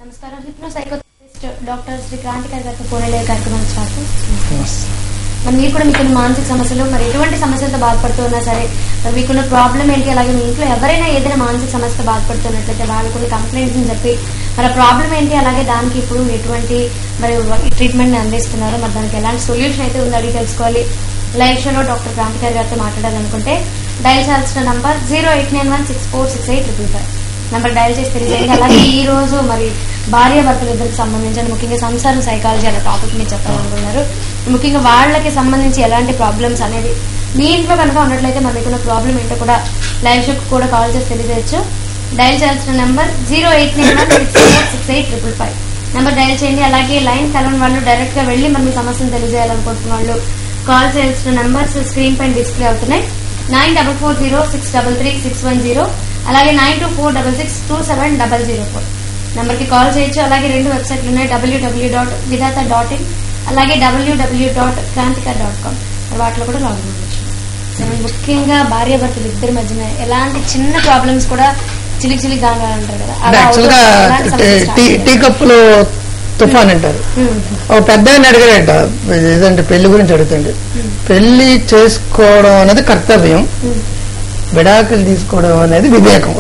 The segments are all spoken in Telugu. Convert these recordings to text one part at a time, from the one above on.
నమస్కారం hypno psychotherapist doctor Shri Kranthikari గారితో ఫోన్ అయ్యే కార్యక్రమం స్టార్ట్ మరి మీరు కూడా మీకున్న మానసిక సమస్యలు మరి ఎటువంటి సమస్యలతో బాధపడుతూ ఉన్నా సరే మరి మీకున్న ప్రాబ్లం ఏంటి అలాగే మీ ఇంట్లో ఎవరైనా ఏదైనా మానసిక సమస్యతో బాధపడుతున్నట్లయితే వాళ్ళకున్న కంప్లైంట్స్ అని చెప్పి మరి ఆ ప్రాబ్లం ఏంటి అలాగే దానికి ఇప్పుడు ఎటువంటి మరి ట్రీట్మెంట్ అందిస్తున్నారు మరి దానికి ఎలాంటి సొల్యూషన్ అయితే ఉందో అడిగి తెలుసుకోవాలి లైవ్ షోలో డాక్టర్ క్రాంతికారి గారితో మాట్లాడాలనుకుంటే డయల్ చేయాల్సిన number zero eight nine one six four six eight triple five number dial చేసి తెలియజేయండి అలాగే ఈ రోజు మరి భార్య భర్తలు ఇద్దరికి సంబంధించిన ముఖ్యంగా సంసారం సైకాలజీ అనే టాపిక్ మీరు చెప్పాలనుకున్నారు ముఖ్యంగా వాళ్ళకి సంబంధించి ఎలాంటి ప్రాబ్లమ్స్ అనేది మీ ఇంట్లో కనుక ఉన్నట్లయితే మరి మీకున్న ప్రాబ్లం ఏంటో కూడా లైవ్ షోకి కూడా కాల్ చేసి తెలియజేయచ్చు డయల్ చేయాల్సిన number zero eight nine one six four six eight triple five number dial చేయండి అలాగే లైన్ కలవని వాళ్ళు డైరెక్ట్ గా వెళ్ళి మరి మీ సమస్యను తెలియజేయాలనుకుంటున్న వాళ్ళు కాల్ చేయాల్సిన నెంబర్స్ స్క్రీన్ పైన డిస్ప్లే అవుతున్నాయి nine double four zero six double three six one zero అలాగే nine two four double six two seven double zero four నెంబర్కి కాల్ చేయొచ్చు అలాగే రెండు వెబ్సైట్లు ఉన్నాయి డబ్ల్యూడబ్ల్యూ డాట్ విధాత డాట్ ఇన్ అలాగే డబ్ల్యూడబ్ల్యూ డాట్ క్రాంతిక డాట్ కామ్ వాటిలో కూడా లాగిన్ అవ్వచ్చు సో ముఖ్యంగా భార్య భర్తలు ఇద్దరి మధ్యన ఎలాంటి చిన్న ప్రాబ్లమ్స్ కూడా చిలికి చిలికి గాగా అంటారు కదా అంటే అలా యాక్చువల్ గా అవుతూ అలాంటి సమస్యలు టీ start టీ కప్పులో తుఫాన్ అంటారు ఉమ్. ఒక పెద్ద ఆయన అడిగాడట ఏదంటే పెళ్లి గురించి అడుగుతుండే పెళ్లి చేసుకోవడం అనేది కర్తవ్యం ఉమ్. విడాకులు తీసుకోవడం అనేది వివేకం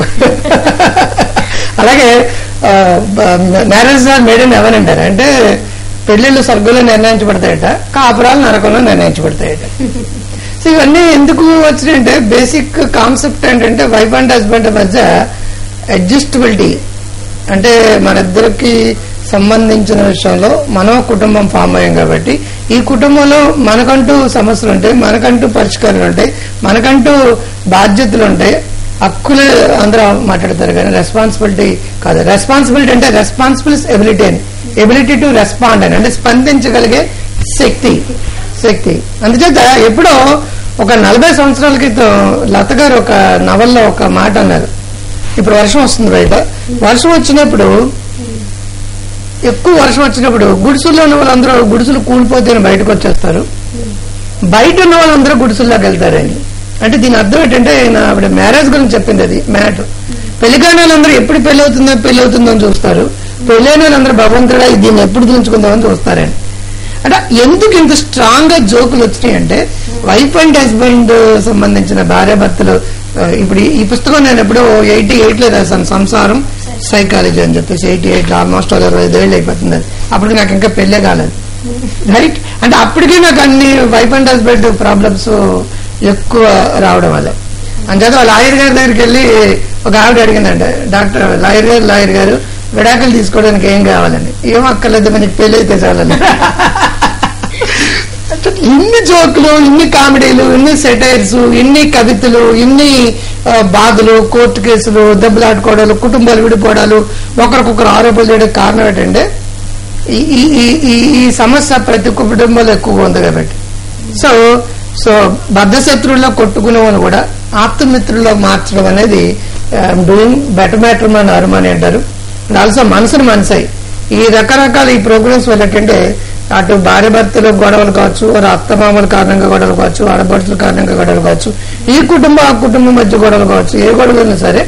అలాగే marriage are made in heaven అంటారు అంటే పెళ్లిళ్ళు స్వర్గంలో నిర్ణయించబడతాయట కాపురాలు నరకంలో నిర్ణయించబడతాయట సో ఇవన్నీ ఎందుకు వచ్చినాయంటే బేసిక్ కాన్సెప్ట్ ఏంటంటే వైఫ్ అండ్ హస్బెండ్ మధ్య అడ్జస్టబిలిటీ అంటే మన ఇద్దరికి సంబంధించిన విషయంలో మనం కుటుంబం ఫామ్ అయ్యాం కాబట్టి ఈ కుటుంబంలో మనకంటూ సమస్యలు ఉంటాయి మనకంటూ పరిష్కారాలు ఉంటాయి మనకంటూ బాధ్యతలు ఉంటాయి హక్కులు అందరూ మాట్లాడతారు కానీ రెస్పాన్సిబిలిటీ కాదు రెస్పాన్సిబిలిటీ అంటే రెస్పాన్సిబుల్స్ ఎబిలిటీ అని ఎబిలిటీ టు రెస్పాండ్ అని అంటే స్పందించగలిగే శక్తి శక్తి అందుచేత ఎప్పుడో ఒక నలభై సంవత్సరాల క్రితం లత గారు ఒక నవల్లో ఒక మాట అన్నారు ఇప్పుడు వర్షం వస్తుంది బయట వర్షం వచ్చినప్పుడు ఎక్కువ వర్షం వచ్చినప్పుడు గుడిసెల్లో ఉన్న వాళ్ళందరూ గుడిసెలు కూలిపోతే బయటకు వచ్చేస్తారు బయట ఉన్న వాళ్ళందరూ గుడిసెల్లోకి వెళ్తారని అంటే దీని అర్థం ఏంటంటే ఆయన ఆవిడ మ్యారేజ్ గురించి చెప్పింది అది మ్యాటర్ పెళ్లి కాని వాళ్ళందరూ ఎప్పుడు పెళ్లి అవుతుందో పెళ్లి అవుతుందో అని చూస్తారు పెళ్ళైన వాళ్ళందరూ భగవంతుడా దీన్ని ఎప్పుడు దించుకుందామని చూస్తారని అంటే ఎందుకు ఇంత స్ట్రాంగ్ గా జోకులు వచ్చినాయి అంటే వైఫ్ అండ్ హస్బెండ్ సంబంధించిన భార్య భర్తలు ఆ, ఇప్పుడు ఈ- ఈ పుస్తకం నేను ఎప్పుడో ఎయిటీ ఎయిట్ లో రాశాను సంసారం సైకాలజీ అని చెప్పేసి ఎయిటీ ఎయిట్ లో ఆల్మోస్ట్ ఒక ఇరవై ఐదేళ్ళు అయిపోతుంది అది. అప్పటికి నాకు ఇంకా పెళ్ళే కాలేదు రైట్ అంటే అప్పటికే నాకు అన్ని వైఫ్ అండ్ హస్బెండ్ ప్రాబ్లమ్స్ ఎక్కువ రావడం వల్ల అంచేత వాళ్ళ లాయర్ గారి దగ్గరికి వెళ్ళి ఒక ఆవిడ అడిగిందంట డాక్టర్ లాయర్ గారు లాయర్ గారు విడాకులు తీసుకోవడానికి ఏం కావాలని ఏం అక్కర్లేదు మనకి పెళ్లి అయితే చాలని ఇన్ని జోకులు ఇన్ని కామెడీలు ఇన్ని సెటైర్స్ ఇన్ని కవితలు ఇన్ని ఆ, బాధలు కోర్టు కేసులు దెబ్బలాడుకోవడాలు కుటుంబాలు విడిపోవడాలు ఒకరికొకరు ఆరోపణలు చేయడం కారణం ఏంటంటే ఈ- ఈ ఈ- ఈ- ఈ సమస్య ప్రతి ఒక్క కుటుంబంలో ఎక్కువగా ఉంది కాబట్టి సో సో బద్ధశత్రువుల్లో కొట్టుకునే వాళ్ళు కూడా ఆప్తమిత్రుల్లో మార్చడం అనేది డూయింగ్ బెటర్ మ్యాటర్ మన అరుమని అంటారు ఆల్సో మనసును మనసాయి ఈ రకరకాల ఈ ప్రోగ్రామ్స్ వల్ల ఏంటంటే అటు భార్య భర్తలు గొడవలు కావచ్చు వారి అత్తమామల కారణంగా గొడవలు కావచ్చు ఆడపడుతుల కారణంగా గొడవలు కావచ్చు ఈ కుటుంబం ఆ కుటుంబం మధ్య గొడవలు కావచ్చు ఏ గొడవలు సరే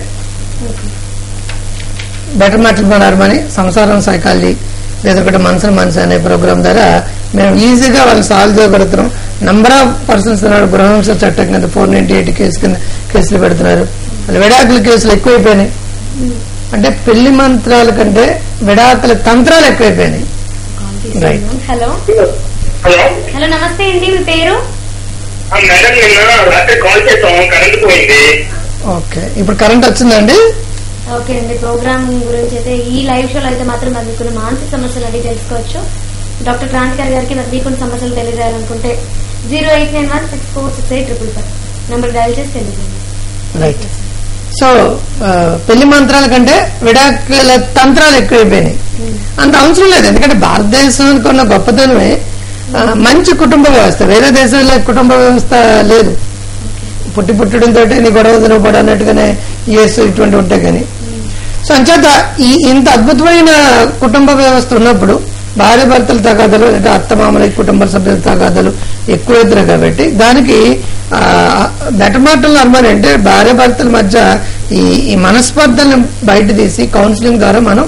బెటర్ మ్యాటర్ అరుమని సంసారం సైకాలజీ లేదంటే మనసును మనసు అనే ప్రోగ్రామ్ ద్వారా మేము ఈజీగా వాళ్ళని సాల్వ్ చేయగలుగుతున్నాం నంబర్ ఆఫ్ పర్సన్స్ ఉన్నారు గృహహింస చట్టం కింద ఫోర్ నైన్టీ ఎయిట్ కేసు కింద కేసులు పెడుతున్నారు వాళ్ళు విడాకుల కేసులు ఎక్కువైపోయినాయి అంటే పెళ్లి మంత్రాల కంటే విడాకుల తంత్రాలు ఎక్కువైపోయినాయి రైట్ హలో హలో హలో నమస్తే అండి మీ పేరు ఆ, మేడం నిన్న రాత్రి కాల్ చేసాం కరెంట్ పోయింది ఓకే ఇప్పుడు కరెంట్ వచ్చిందండి ఓకే అండి ప్రోగ్రామ్ గురించి అయితే ఈ లైవ్ షోలో అయితే మాత్రం మరి మీకున్న మానసిక సమస్యలు అడిగి తెలుసుకోవచ్చు డాక్టర్ క్రాంతికారి గారికి మరి మీకున్న సమస్యలు తెలియజేయాలనుకుంటే zero eight nine one six four six eight triple five number dial చేసి తెలియజేయండి రైట్ సో ఆ, పెళ్లి మంత్రాల కంటే విడాకుల తంత్రాలు ఎక్కువైపోయినాయి అంత అవసరం లేదు ఎందుకంటే భారతదేశానికి ఉన్న గొప్పతనమే ఆ, మంచి కుటుంబ వ్యవస్థ వేరే దేశాల్లో కుటుంబ వ్యవస్థ లేదు పుట్టి పుట్టడంతో నీ గొడవ తినపడు అన్నట్టుగానే యుఎస్ ఇటువంటి ఉంటాయి కానీ సో అంచేత ఈ ఇంత అద్భుతమైన కుటుంబ వ్యవస్థ ఉన్నప్పుడు భార్య భర్తల తగాదలు లేదా అత్తమామల కుటుంబ సభ్యుల తగాదలు ఎక్కువైతున్నాయి కాబట్టి దానికి బెటర్మాటలు అర్మని అంటే భార్య భర్తల మధ్య ఈ ఈ మనస్పర్ధలను బయట తీసి కౌన్సిలింగ్ ద్వారా మనం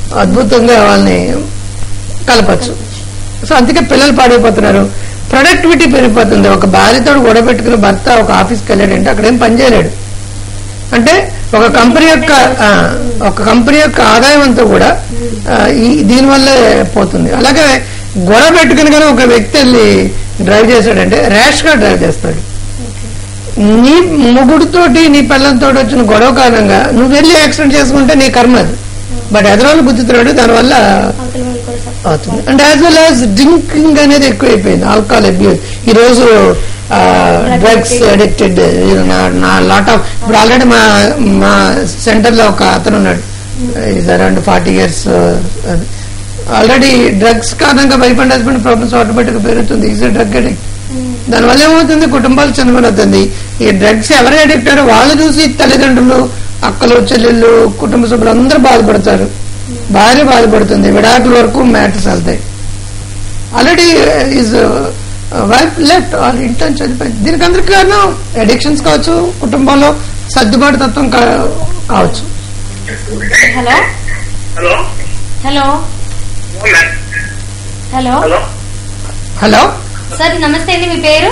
అద్భుతంగా వాళ్ళని కలపచ్చు సో అందుకే పిల్లలు పాడైపోతున్నారు ప్రొడక్టివిటీ పెరిగిపోతుంది ఒక భార్యతో గొడవ పెట్టుకున్న భర్త ఒక ఆఫీస్కి వెళ్ళాడంటే అక్కడ ఏం పని చేయలేడు అంటే ఒక కంపెనీ యొక్క ఆ, ఒక కంపెనీ యొక్క ఆదాయం అంతా కూడా ఆ, ఈ దీనివల్లే పోతుంది అలాగే గొడవ పెట్టుకుని కానీ ఒక వ్యక్తి వెళ్ళి డ్రైవ్ చేశాడంటే ర్యాష్ గా డ్రైవ్ చేస్తాడు నీ మొగుడుతోటి నీ పిల్లలతో వచ్చిన గొడవ కారణంగా నువ్వు వెళ్ళి యాక్సిడెంట్ చేసుకుంటే నీ కర్మ అది బట్ ఎదరోళ్ళు గుద్దుతున్నాడు దానివల్ల అవతల వాళ్ళు కూడా సఫర్ అవుతుంది and as well as drinking అనేది ఎక్కువైపోయింది ఆల్కహాల్ అబ్యూస్ ఈ రోజు డ్రగ్స్ అడిక్టెడ్ నా లాట్ ఆఫ్ ఇప్పుడు ఆల్రెడీ మా మా సెంటర్ లో ఒక అతను ఉన్నాడు is around forty years already drugs కారణంగా wife and husband problems automatic పెరుగుతుంది ఈజ్ డ్రగ్ అడిక్ట్ దానివల్ల ఏమవుతుంది కుటుంబాలు చనిపోతుంది ఈ డ్రగ్స్ ఎవరు అడిక్ట్ అయ్యారో వాళ్ళు చూసి తల్లిదండ్రులు అక్కలు చెల్లెళ్ళు కుటుంబ సభ్యులు అందరూ బాధపడతారు భార్య బాధపడుతుంది విడాకుల వరకు మ్యాటర్స్ వెళ్తాయి ఆల్రెడీ ఈజ్ వైఫ్ లెఫ్ట్ వాళ్ళ ఇంట్లో చనిపోయింది దీనికి అందరికీ కారణం అడిక్షన్స్ కావచ్చు కుటుంబంలో సర్దుబాటు తత్వం కా- కావచ్చు hello hello hello ma'am. Hello hello hello sir నమస్తే అండి మీ పేరు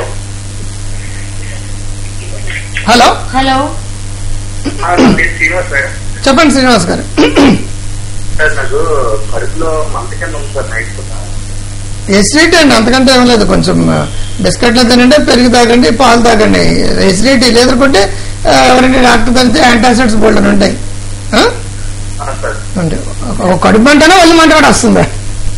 హలో హలో ఆ, నా పేరు శ్రీనివాస్ సార్ చెప్పండి శ్రీనివాస్ గారు సార్ నాకు కడుపులో మంట కింద ఉంది సార్ నైట్ పూట ఎసిడిటీ అండి అంతకంటే ఏం లేదు కొంచెం బిస్కెట్లు తినండి పెరుగు తాగండి పాలు తాగండి ఎసిడిటీ లేదనుకుంటే ఆ, ఎవరైనా డాక్టర్ కలిస్తే యాంటాసిడ్స్ బోల్డ్ అని ఉంటాయి ఆ? ఆ, సార్ అంటే ఒక కడుపు మంటనా ఒళ్ళు మంట కూడా వస్తుందా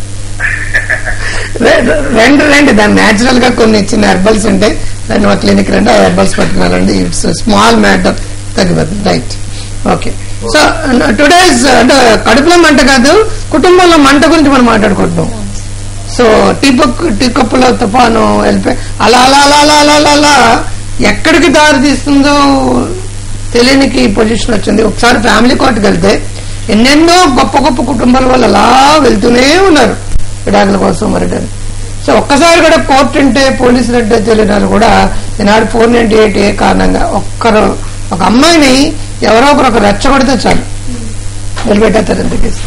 రె- రెండు రండి దాని న్యాచురల్ గా కొన్ని చిన్న హెర్బల్స్ ఉంటాయి రెండు మా క్లినిక్ రండి ఆ హెర్బల్స్ పట్టుకున్నారండి ఇట్స్ స్మాల్ మ్యాటర్ తగ్గిపోతుంది రైట్ ఓకే సో టుడేస్ అంటే కడుపులో మంట కాదు కుటుంబంలో మంట గురించి మనం మాట్లాడుకుంటున్నాం సో టీ పక్ టీ కప్పులో తుఫాను వెళ్ళిపోయి అలా అలా అలా అలా అలా అలా అలా ఎక్కడికి దారి తీస్తుందో తెలియనికి పొజిషన్ వచ్చింది ఒకసారి ఫ్యామిలీ కోర్టుకు వెళ్తే ఎన్నెన్నో గొప్ప గొప్ప కుటుంబాల వాళ్ళు అలా వెళ్తూనే ఉన్నారు విడాకుల కోసం మరిటని సో ఒక్కసారి కూడా కోర్టు అంటే పోలీసులు అంటే తెలియని వాళ్ళు కూడా ఈనాడు ఫోర్ నైన్టీ ఎయిట్ ఏ కారణంగా ఒక్కరు ఒక అమ్మాయిని ఎవరో ఒకరు ఒక రెచ్చగొడితే చాలు నిలబెట్టేస్తారు ఎంత కేసు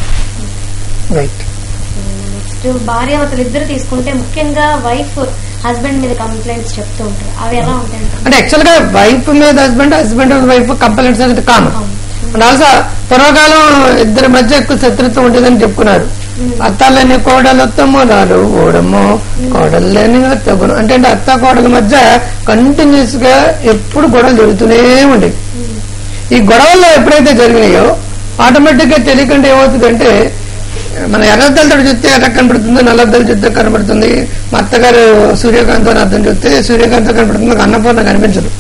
రైట్ నెక్స్ట్ భార్యావతలు ఇద్దరు తీసుకుంటే ముఖ్యంగా వైఫ్ హస్బెండ్ మీద కంప్లైంట్స్ చెప్తూ ఉంటారు అవి ఎలా ఉంటాయి అంటే యాక్చువల్ గా వైఫ్ మీద హస్బెండ్ హస్బెండ్ వైఫ్ కంప్లైంట్స్ అనేది కామన్ అండ్ ఆల్సో పూర్వకాలం ఇద్దరి మధ్య ఎక్కువ శత్రుత్వం ఉండేదని చెప్పుకున్నారు అత్తాలని కోడలు తమ్ముడాలు ఓడమ్మో కోడలని తగ్గును అంటే అంటే అత్త కోడల మధ్య కంటిన్యూస్ గా ఎప్పుడు గొడవలు జరుగుతూనే ఉండేవి ఈ గొడవల్లో ఎప్పుడైతే జరిగినాయో ఆటోమేటిక్ గా తెలియకుండా ఏమవుతుందంటే మన ఎర్రద్దలతో చూస్తే ఎర్ర కనబడుతుంది నల్లద్దలు చూస్తే కనబడుతుంది మా అత్తగారు సూర్యకాంత్ అని అర్థం చూస్తే సూర్యకాంత్ కనబడుతుంది నాకు అన్నపూర్ణ కనిపించదు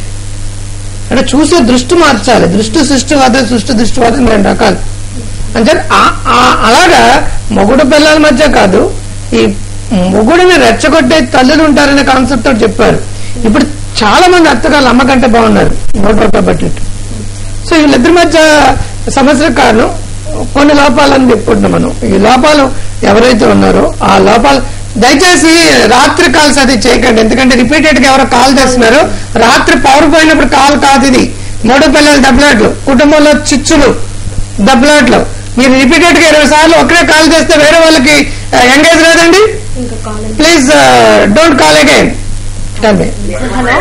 అంటే చూసే దృష్టి మార్చాలి దృష్టి సృష్టివాదం సృష్టి దృష్టివాదం రెండు రకాలు అంటే ఆ- ఆ- అలాగా మొగుడు పిల్లల మధ్య కాదు ఈ మొగుడిని రెచ్చగొట్టే తల్లులు ఉంటారనే కాన్సెప్ట్ తోటి చెప్పారు ఇప్పుడు చాలా మంది అత్తగారు అమ్మకంటే బాగున్నారు నోట్ బట్టి సో వీళ్ళిద్దరి మధ్య సమస్యలకు కారణం కొన్ని లోపాలని చెప్పుకుంటున్నాం మనం ఈ లోపాలు ఎవరైతే ఉన్నారో ఆ లోపాలు దయచేసి రాత్రి కాల్స్ అది చేయకండి ఎందుకంటే రిపీటెడ్ గా ఎవరో కాల్ చేస్తున్నారు రాత్రి పవర్ పోయినప్పుడు కాల్ కాదు ఇది మూడు పిల్లలు దెబ్బలాట్లు కుటుంబంలో చిచ్చులు దెబ్బలాట్లు మీరు రిపీటెడ్ గా ఇరవై సార్లు ఒకరే కాల్ చేస్తే వేరే వాళ్ళకి ఎంగేజ్ రాదండి ఇంకా call please don't call again tell hello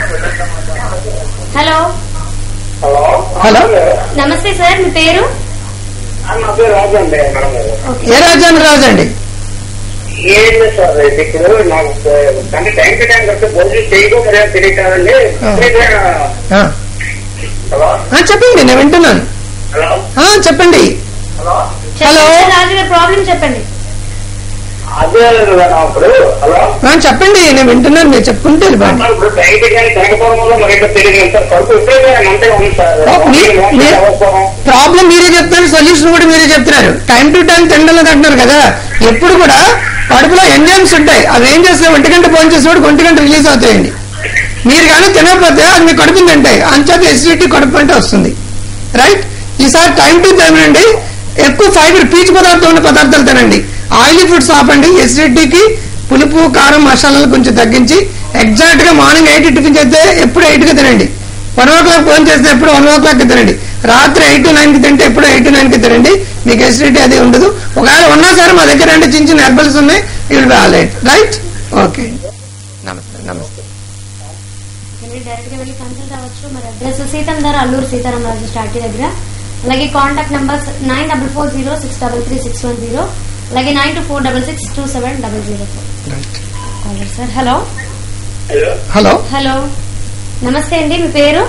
hello hello hello నమస్తే సార్ మీ పేరు ఆ, నా పేరు రాజు అండి మేడం గారు. ఏ రాజ్యాన్ని రాజండి ఏం లేదు సార్ ఇది ఇప్పుడు నాకు అంటే టైం టు టైం కరెక్ట్ భోజనం చేయకపోతే తెలియదు కదండి ఆ. హలో ఆ, చెప్పండి నేను వింటున్నాను హలో ఆ, చెప్పండి హలో హలో. రాజు గారి ప్రాబ్లం చెప్పండి అదే మేడం ఇప్పుడు హలో ఆ, చెప్పండి నేను వింటున్నాను మీరు చెప్పుకుంటే వెళ్ళిపోండి ఇప్పుడు టైం టు టైం తినకపోవడం వల్ల మరి ఏంటో తెలియదు సార్ కడుపు ఇప్పుడే అంతే ఉంది సార్ ఓ, మీ- మీ- అవసరం ప్రాబ్లం మీరే చెప్తున్నారు సొల్యూషన్ కూడా మీరే చెప్తున్నారు టైం టు టైం తినడం లేదు అంటున్నారు కదా ఎప్పుడు కూడా కడుపులో ఎంజైమ్స్ ఉంటాయి అవి ఏం చేస్తాయి ఒంటి గంట ఫోన్ చేసేవాడు ఒంటి గంట రిలీజ్ అవుతాయండి మీరు కానీ తినకపోతే అది మీ కడుపుని తింటాయి అంచేత ఎసిడిటీ కడుపు అంటే వస్తుంది రైట్ ఈసారి టైం టు టైం అండి ఎక్కువ ఫైబర్ పీచు పదార్థం ఉన్న పదార్థాలు తినండి ఆయిలీ ఫుడ్స్ ఆపండి ఎసిడిటీకి పులుపు కారం మసాలాలు కొంచెం తగ్గించి ఎగ్జాక్ట్ గా మార్నింగ్ ఎయిట్ టిఫిన్ చేస్తే ఎప్పుడు ఎయిట్ గా తినండి వన్ ఓ క్లాక్ ఫోన్ చేస్తే ఎప్పుడు వన్ ఓ క్లాక్ తినండి రాత్రి ఎయిట్ టు నైన్ కి తింటే ఎప్పుడు ఎయిట్ టు నైన్ కి తినండి మీకు ఎసిడిటీ అది ఉండదు ఒకవేళ ఉన్నా సరే మా దగ్గర అంటే చిన్న చిన్న హెర్బల్స్ ఉన్నాయి will be all right okay నమస్తే నమస్తే డైరెక్ట్ గా వెళ్ళి కన్సల్ట్ అవ్వచ్చు మరి అడ్రస్ సీతం ధర అల్లూరు సీతారామరాజు స్టార్టీ దగ్గర అలాగే contact numbers nine double four zero six double three six one zero అలాగే nine two four double six two seven double zero four right caller sir hello hello hello hello నమస్తే అండి మీ పేరు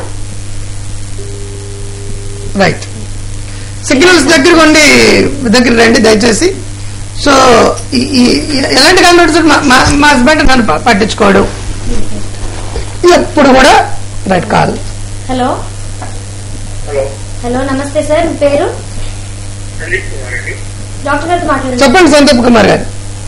రైట్ సిగ్నల్స్ దగ్గర ఉండి దగ్గర రండి దయచేసి సో ఈ- ఈ- ఎలాంటి కాన్వర్ట్స్ మా హస్బెండ్ నన్ను ప- పట్టించుకోడు ఎప్పుడు కూడా right call hello hello hello నమస్తే సార్ మీ పేరు సందీప్ కుమార్ అండి డాక్టర్ గారితో మాట్లాడండి చెప్పండి సందీప్ కుమార్ గారు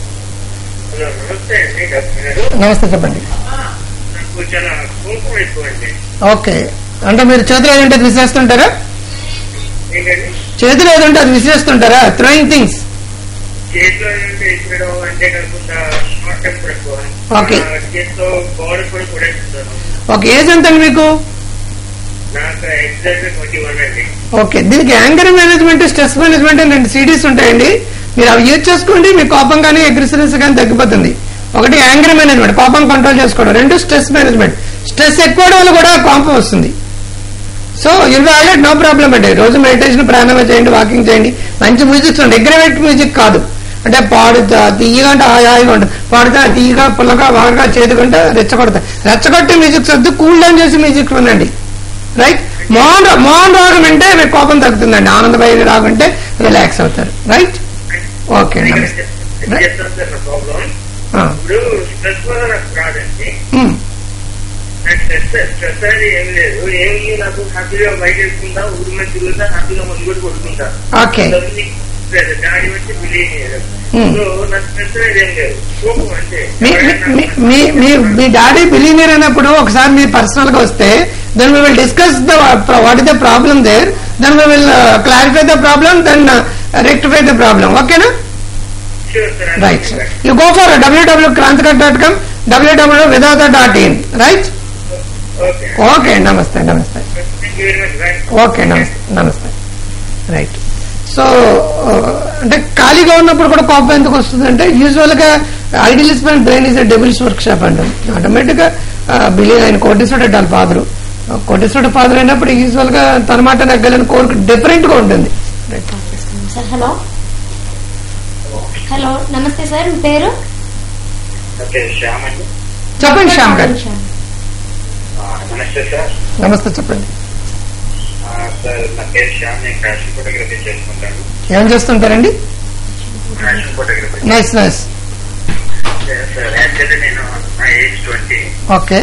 హలో నమస్తే అండి డాక్టర్ గారు నమస్తే చెప్పండి నాకు చాలా కోపం ఎక్కువ అండి ఓకే అంటే మీరు చేతిలో ఏదంటే అది విసిరేస్తుంటారా ఏంటండి చేతిలో ఏదంటే అది విసిరేస్తుంటారా థ్రోయింగ్ థింగ్స్ చేతిలో ఏంటంటే ఇచ్చడం అంటే కాకుండా షార్ట్ టెంపర్ ఎక్కువ Okay. ఆ, చేతిలో బాడీ కూడా కొడేస్తుంటాను ఓకే ఏజ్ ఎంత అండి మీకు నాకు ఎగ్జాక్ట్ ట్వంటీ వన్ అండి ఓకే దీనికి యాంగర్ మేనేజ్మెంట్ స్ట్రెస్ మేనేజ్మెంట్ అని రెండు సిడీస్ ఉంటాయండి మీరు అవి యూజ్ చేసుకోండి మీ కోపం కానీ అగ్రెసివ్నెస్ కానీ తగ్గిపోతుంది ఒకటి యాంగర్ మేనేజ్మెంట్ కోపం కంట్రోల్ చేసుకోవడం రెండు స్ట్రెస్ మేనేజ్మెంట్ స్ట్రెస్ ఎక్కువ వల్ల కూడా కోపం వస్తుంది సో ఇవి ఆల్రెడీ నో ప్రాబ్లం అండి రోజు మెడిటేషన్ ప్రాణాయామం చేయండి వాకింగ్ చేయండి మంచి మ్యూజిక్ చూడండి ఎగ్రవేట్ మ్యూజిక్ కాదు అంటే పాడుతా తీయగా అంటే హాయి హాయిగా ఉంటుంది పాడుతా తీయగా పుల్లగా బాగా చేతుకుంటే రెచ్చగొడతా రెచ్చగొట్టే మ్యూజిక్ వద్దు కూల్ డౌన్ చేసి మ్యూజిక్ వినండి రైట్ మోహన్ రా- మోహన్ రాగం అంటే మీకు కోపం తగ్గుతుందండి ఆనందభైరి రాగం అంటే రిలాక్స్ అవుతారు రైట్ ఓకే నమస్తే చెప్తాను సార్ నా ప్రాబ్లం ఆ, ఇప్పుడు స్ట్రెస్ వల్ల నాకు రాదండి ఉమ్, నాకు స్ట్రెస్ స్ట్రెస్ అనేది ఏం లేదు ఏమి నాకు హ్యాపీగా బయట వేసుకుంటా ఊరి మీద తిరుగుతా హ్యాపీగా ముందు కూడా కొడుకుంటా ఓకే డాడీ వచ్చి బిలీవ్ Hmm. సో నాకు స్ట్రెస్ అనేది ఏం లేదు కోపం అంటే మీ మీ- మీ మీ మీ డాడీ బిలీనియర్ అయినప్పుడు ఒకసారి మీ పర్సనల్ గా వస్తే then we will discuss the what is the problem there then we will clarify the problem then rectify the problem ఓకేనా Sure, sir. Right you go for W W Kranthikar dot com W W Vidhata dot in right Okay. Okay నమస్తే నమస్తే Thank you very much. Right. Okay నమస్తే నమస్తే రైట్ సో అంటే ఖాళీగా ఉన్నప్పుడు కూడా కోపం ఎందుకు వస్తుంది అంటే యూజువల్ గా idealist brain is devil's work shop అండి ఆటోమేటిక్ గా బిలీ ఆయన కోటేశ్వరుడు వాళ్ళ ఫాదరు కోటేశ్వరుడు ఫాదర్ అయినప్పుడు యూజువల్ గా తన మాట నెగ్గాలని కోరిక డిఫరెంట్ గా ఉంటుంది రైట్ సార్ హలో హలో నమస్తే సార్ మీ పేరు ఓకే శ్యామ్ అండి చెప్పండి శ్యామ్ గారు ఆ, నమస్తే సార్ నమస్తే చెప్పండి ఆ, సార్ నా పేరు శ్యామ్ నేను ఫ్యాషన్ ఫోటోగ్రఫీ చేసుకుంటాను ఏం చేస్తుంటారండి fashion photography nice nice sir actually నేను నా ఏజ్ ట్వంటీ ఓకే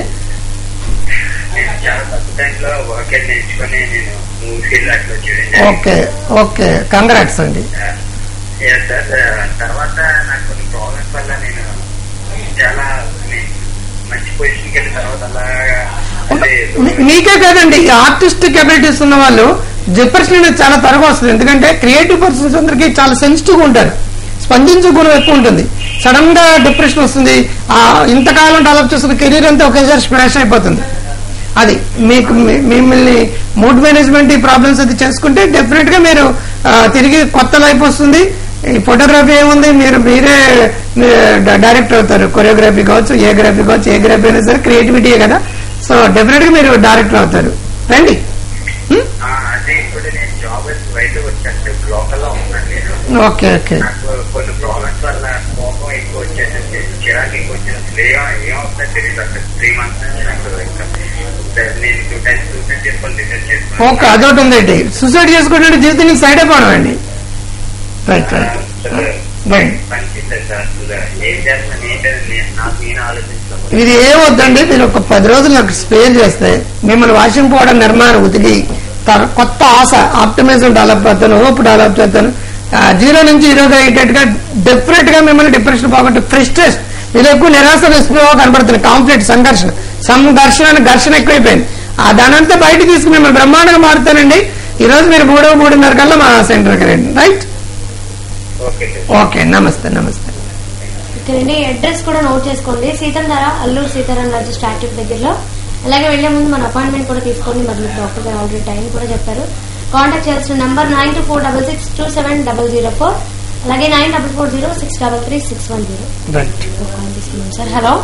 నేను చాలా తక్కువ టైంలో వర్క్ నేర్చుకొని నేను మూవీ ఫీల్డ్ అట్లా చేయడం ఓకే ఓకే కంగ్రాట్స్ అండి సార్ తర్వాత నాకు కొన్ని ప్రాబ్లమ్స్ వల్ల నేను చాలా నేను మంచి పొజిషన్కి వెళ్ళిన తర్వాత అలాగా అంటే మీ- మీకే కాదండి ఆర్టిస్టిక్ అబిలిటీస్ ఉన్న వాళ్ళు డిప్రెషన్ అనేది చాలా త్వరగా వస్తుంది ఎందుకంటే క్రియేటివ్ పర్సన్స్ అందరికి చాలా సెన్సిటివ్ గా ఉంటారు స్పందించే గుణం ఎక్కువ ఉంటుంది సడన్ గా డిప్రెషన్ వస్తుంది ఆ ఇంతకాలం డెవలప్ చేస్తున్న కెరీర్ అంతా ఒకేసారి స్మాష్ అయిపోతుంది అది మీకు మీ- మిమ్మల్ని మూడ్ మేనేజ్మెంట్ ఈ ప్రాబ్లమ్స్ అది చేసుకుంటే డెఫినెట్ గా మీరు ఆ, తిరిగి కొత్త లైఫ్ వస్తుంది ఈ ఫోటోగ్రఫీ ఏముంది మీరు మీరే డైరెక్టర్ అవుతారు కొరియోగ్రఫీ కావచ్చు ఏ గ్రఫీ కావచ్చు ఏ గ్రఫీ అయినా సరే క్రియేటివిటీయే కదా సో డెఫినెట్ గా మీరు డైరెక్టర్ అవుతారు రండి హ్మ్? ఆ, అదే ఇప్పుడు నేను జాబ్ బయట వచ్చాను లోకల్లో ఉన్నాను నేను ఓకే ఓకే నాకు కొన్ని ప్రాబ్లమ్స్ వల్ల కోపం ఎక్కువ వచ్చేసి చిరాకు ఎక్కువ వచ్చేసి ఏమవుతుందో తెలియదు అసలు త్రీ మంత్స్ నుంచి నాకు ఇంకా నేను టూ టైమ్స్ సూసైడ్ చేసుకొని రిసర్చ్ చేసుకొని ఓకే అదొకటి ఉందండి సూసైడ్ చేసుకుంటే జీవితానికి సైడ్ అయిపోవడం అండి రైట్ రైట్ రైట్ పనిచేస్తారు సార్ అసలు ఏం చేస్తాను ఏంటని నాకు నేను ఆలోచిస్తాను ఇది ఏమొద్దండి మీరు ఒక పది రోజులు నాకు స్పేర్ చేస్తే మిమ్మల్ని వాషింగ్ పౌడర్ నిర్మాణం ఉతికి త- కొత్త ఆశ ఆప్టమైజం డెవలప్ చేస్తాను హోప్ డెవలప్ చేస్తాను ఆ, జీరో నుంచి హీరోగా అయ్యేటట్టుగా డెఫినెట్ గా మిమ్మల్ని డిప్రెషన్ పోగొట్టి ఫ్రస్ట్రెస్ మీరు ఎక్కువ నిరాశ నిస్పృహ కనబడుతుంది కాన్ఫ్లిక్ట్ సంఘర్షణ సంఘర్షణ అని ఘర్షణ ఎక్కువైపోయింది ఆ దానంతా బయట తీసుకుని మిమ్మల్ని బ్రహ్మాండంగా మారుతానండి ఈ రోజు మీరు మూడో మూడున్నర కల్లా మా సెంటర్కి రండి రైట్ ఓకే సార్ ఓకే నమస్తే నమస్తే ఇక్కడండి అడ్రస్ కూడా నోట్ చేసుకోండి సీతం ధర అల్లూరు సీతారాం రాజు స్టాట్యూ దగ్గరలో అలాగే వెళ్లే ముందు మన అపాయింట్మెంట్ కూడా తీసుకోండి మరి మీకు డాక్టర్ గారు ఆల్రెడీ టైం కూడా చెప్పారు కాంటాక్ట్ చేయాల్సిన number nine two four double six two seven double zero four అలాగే nine double four zero six double three six one zero right call తీసుకున్నాం సార్ హలో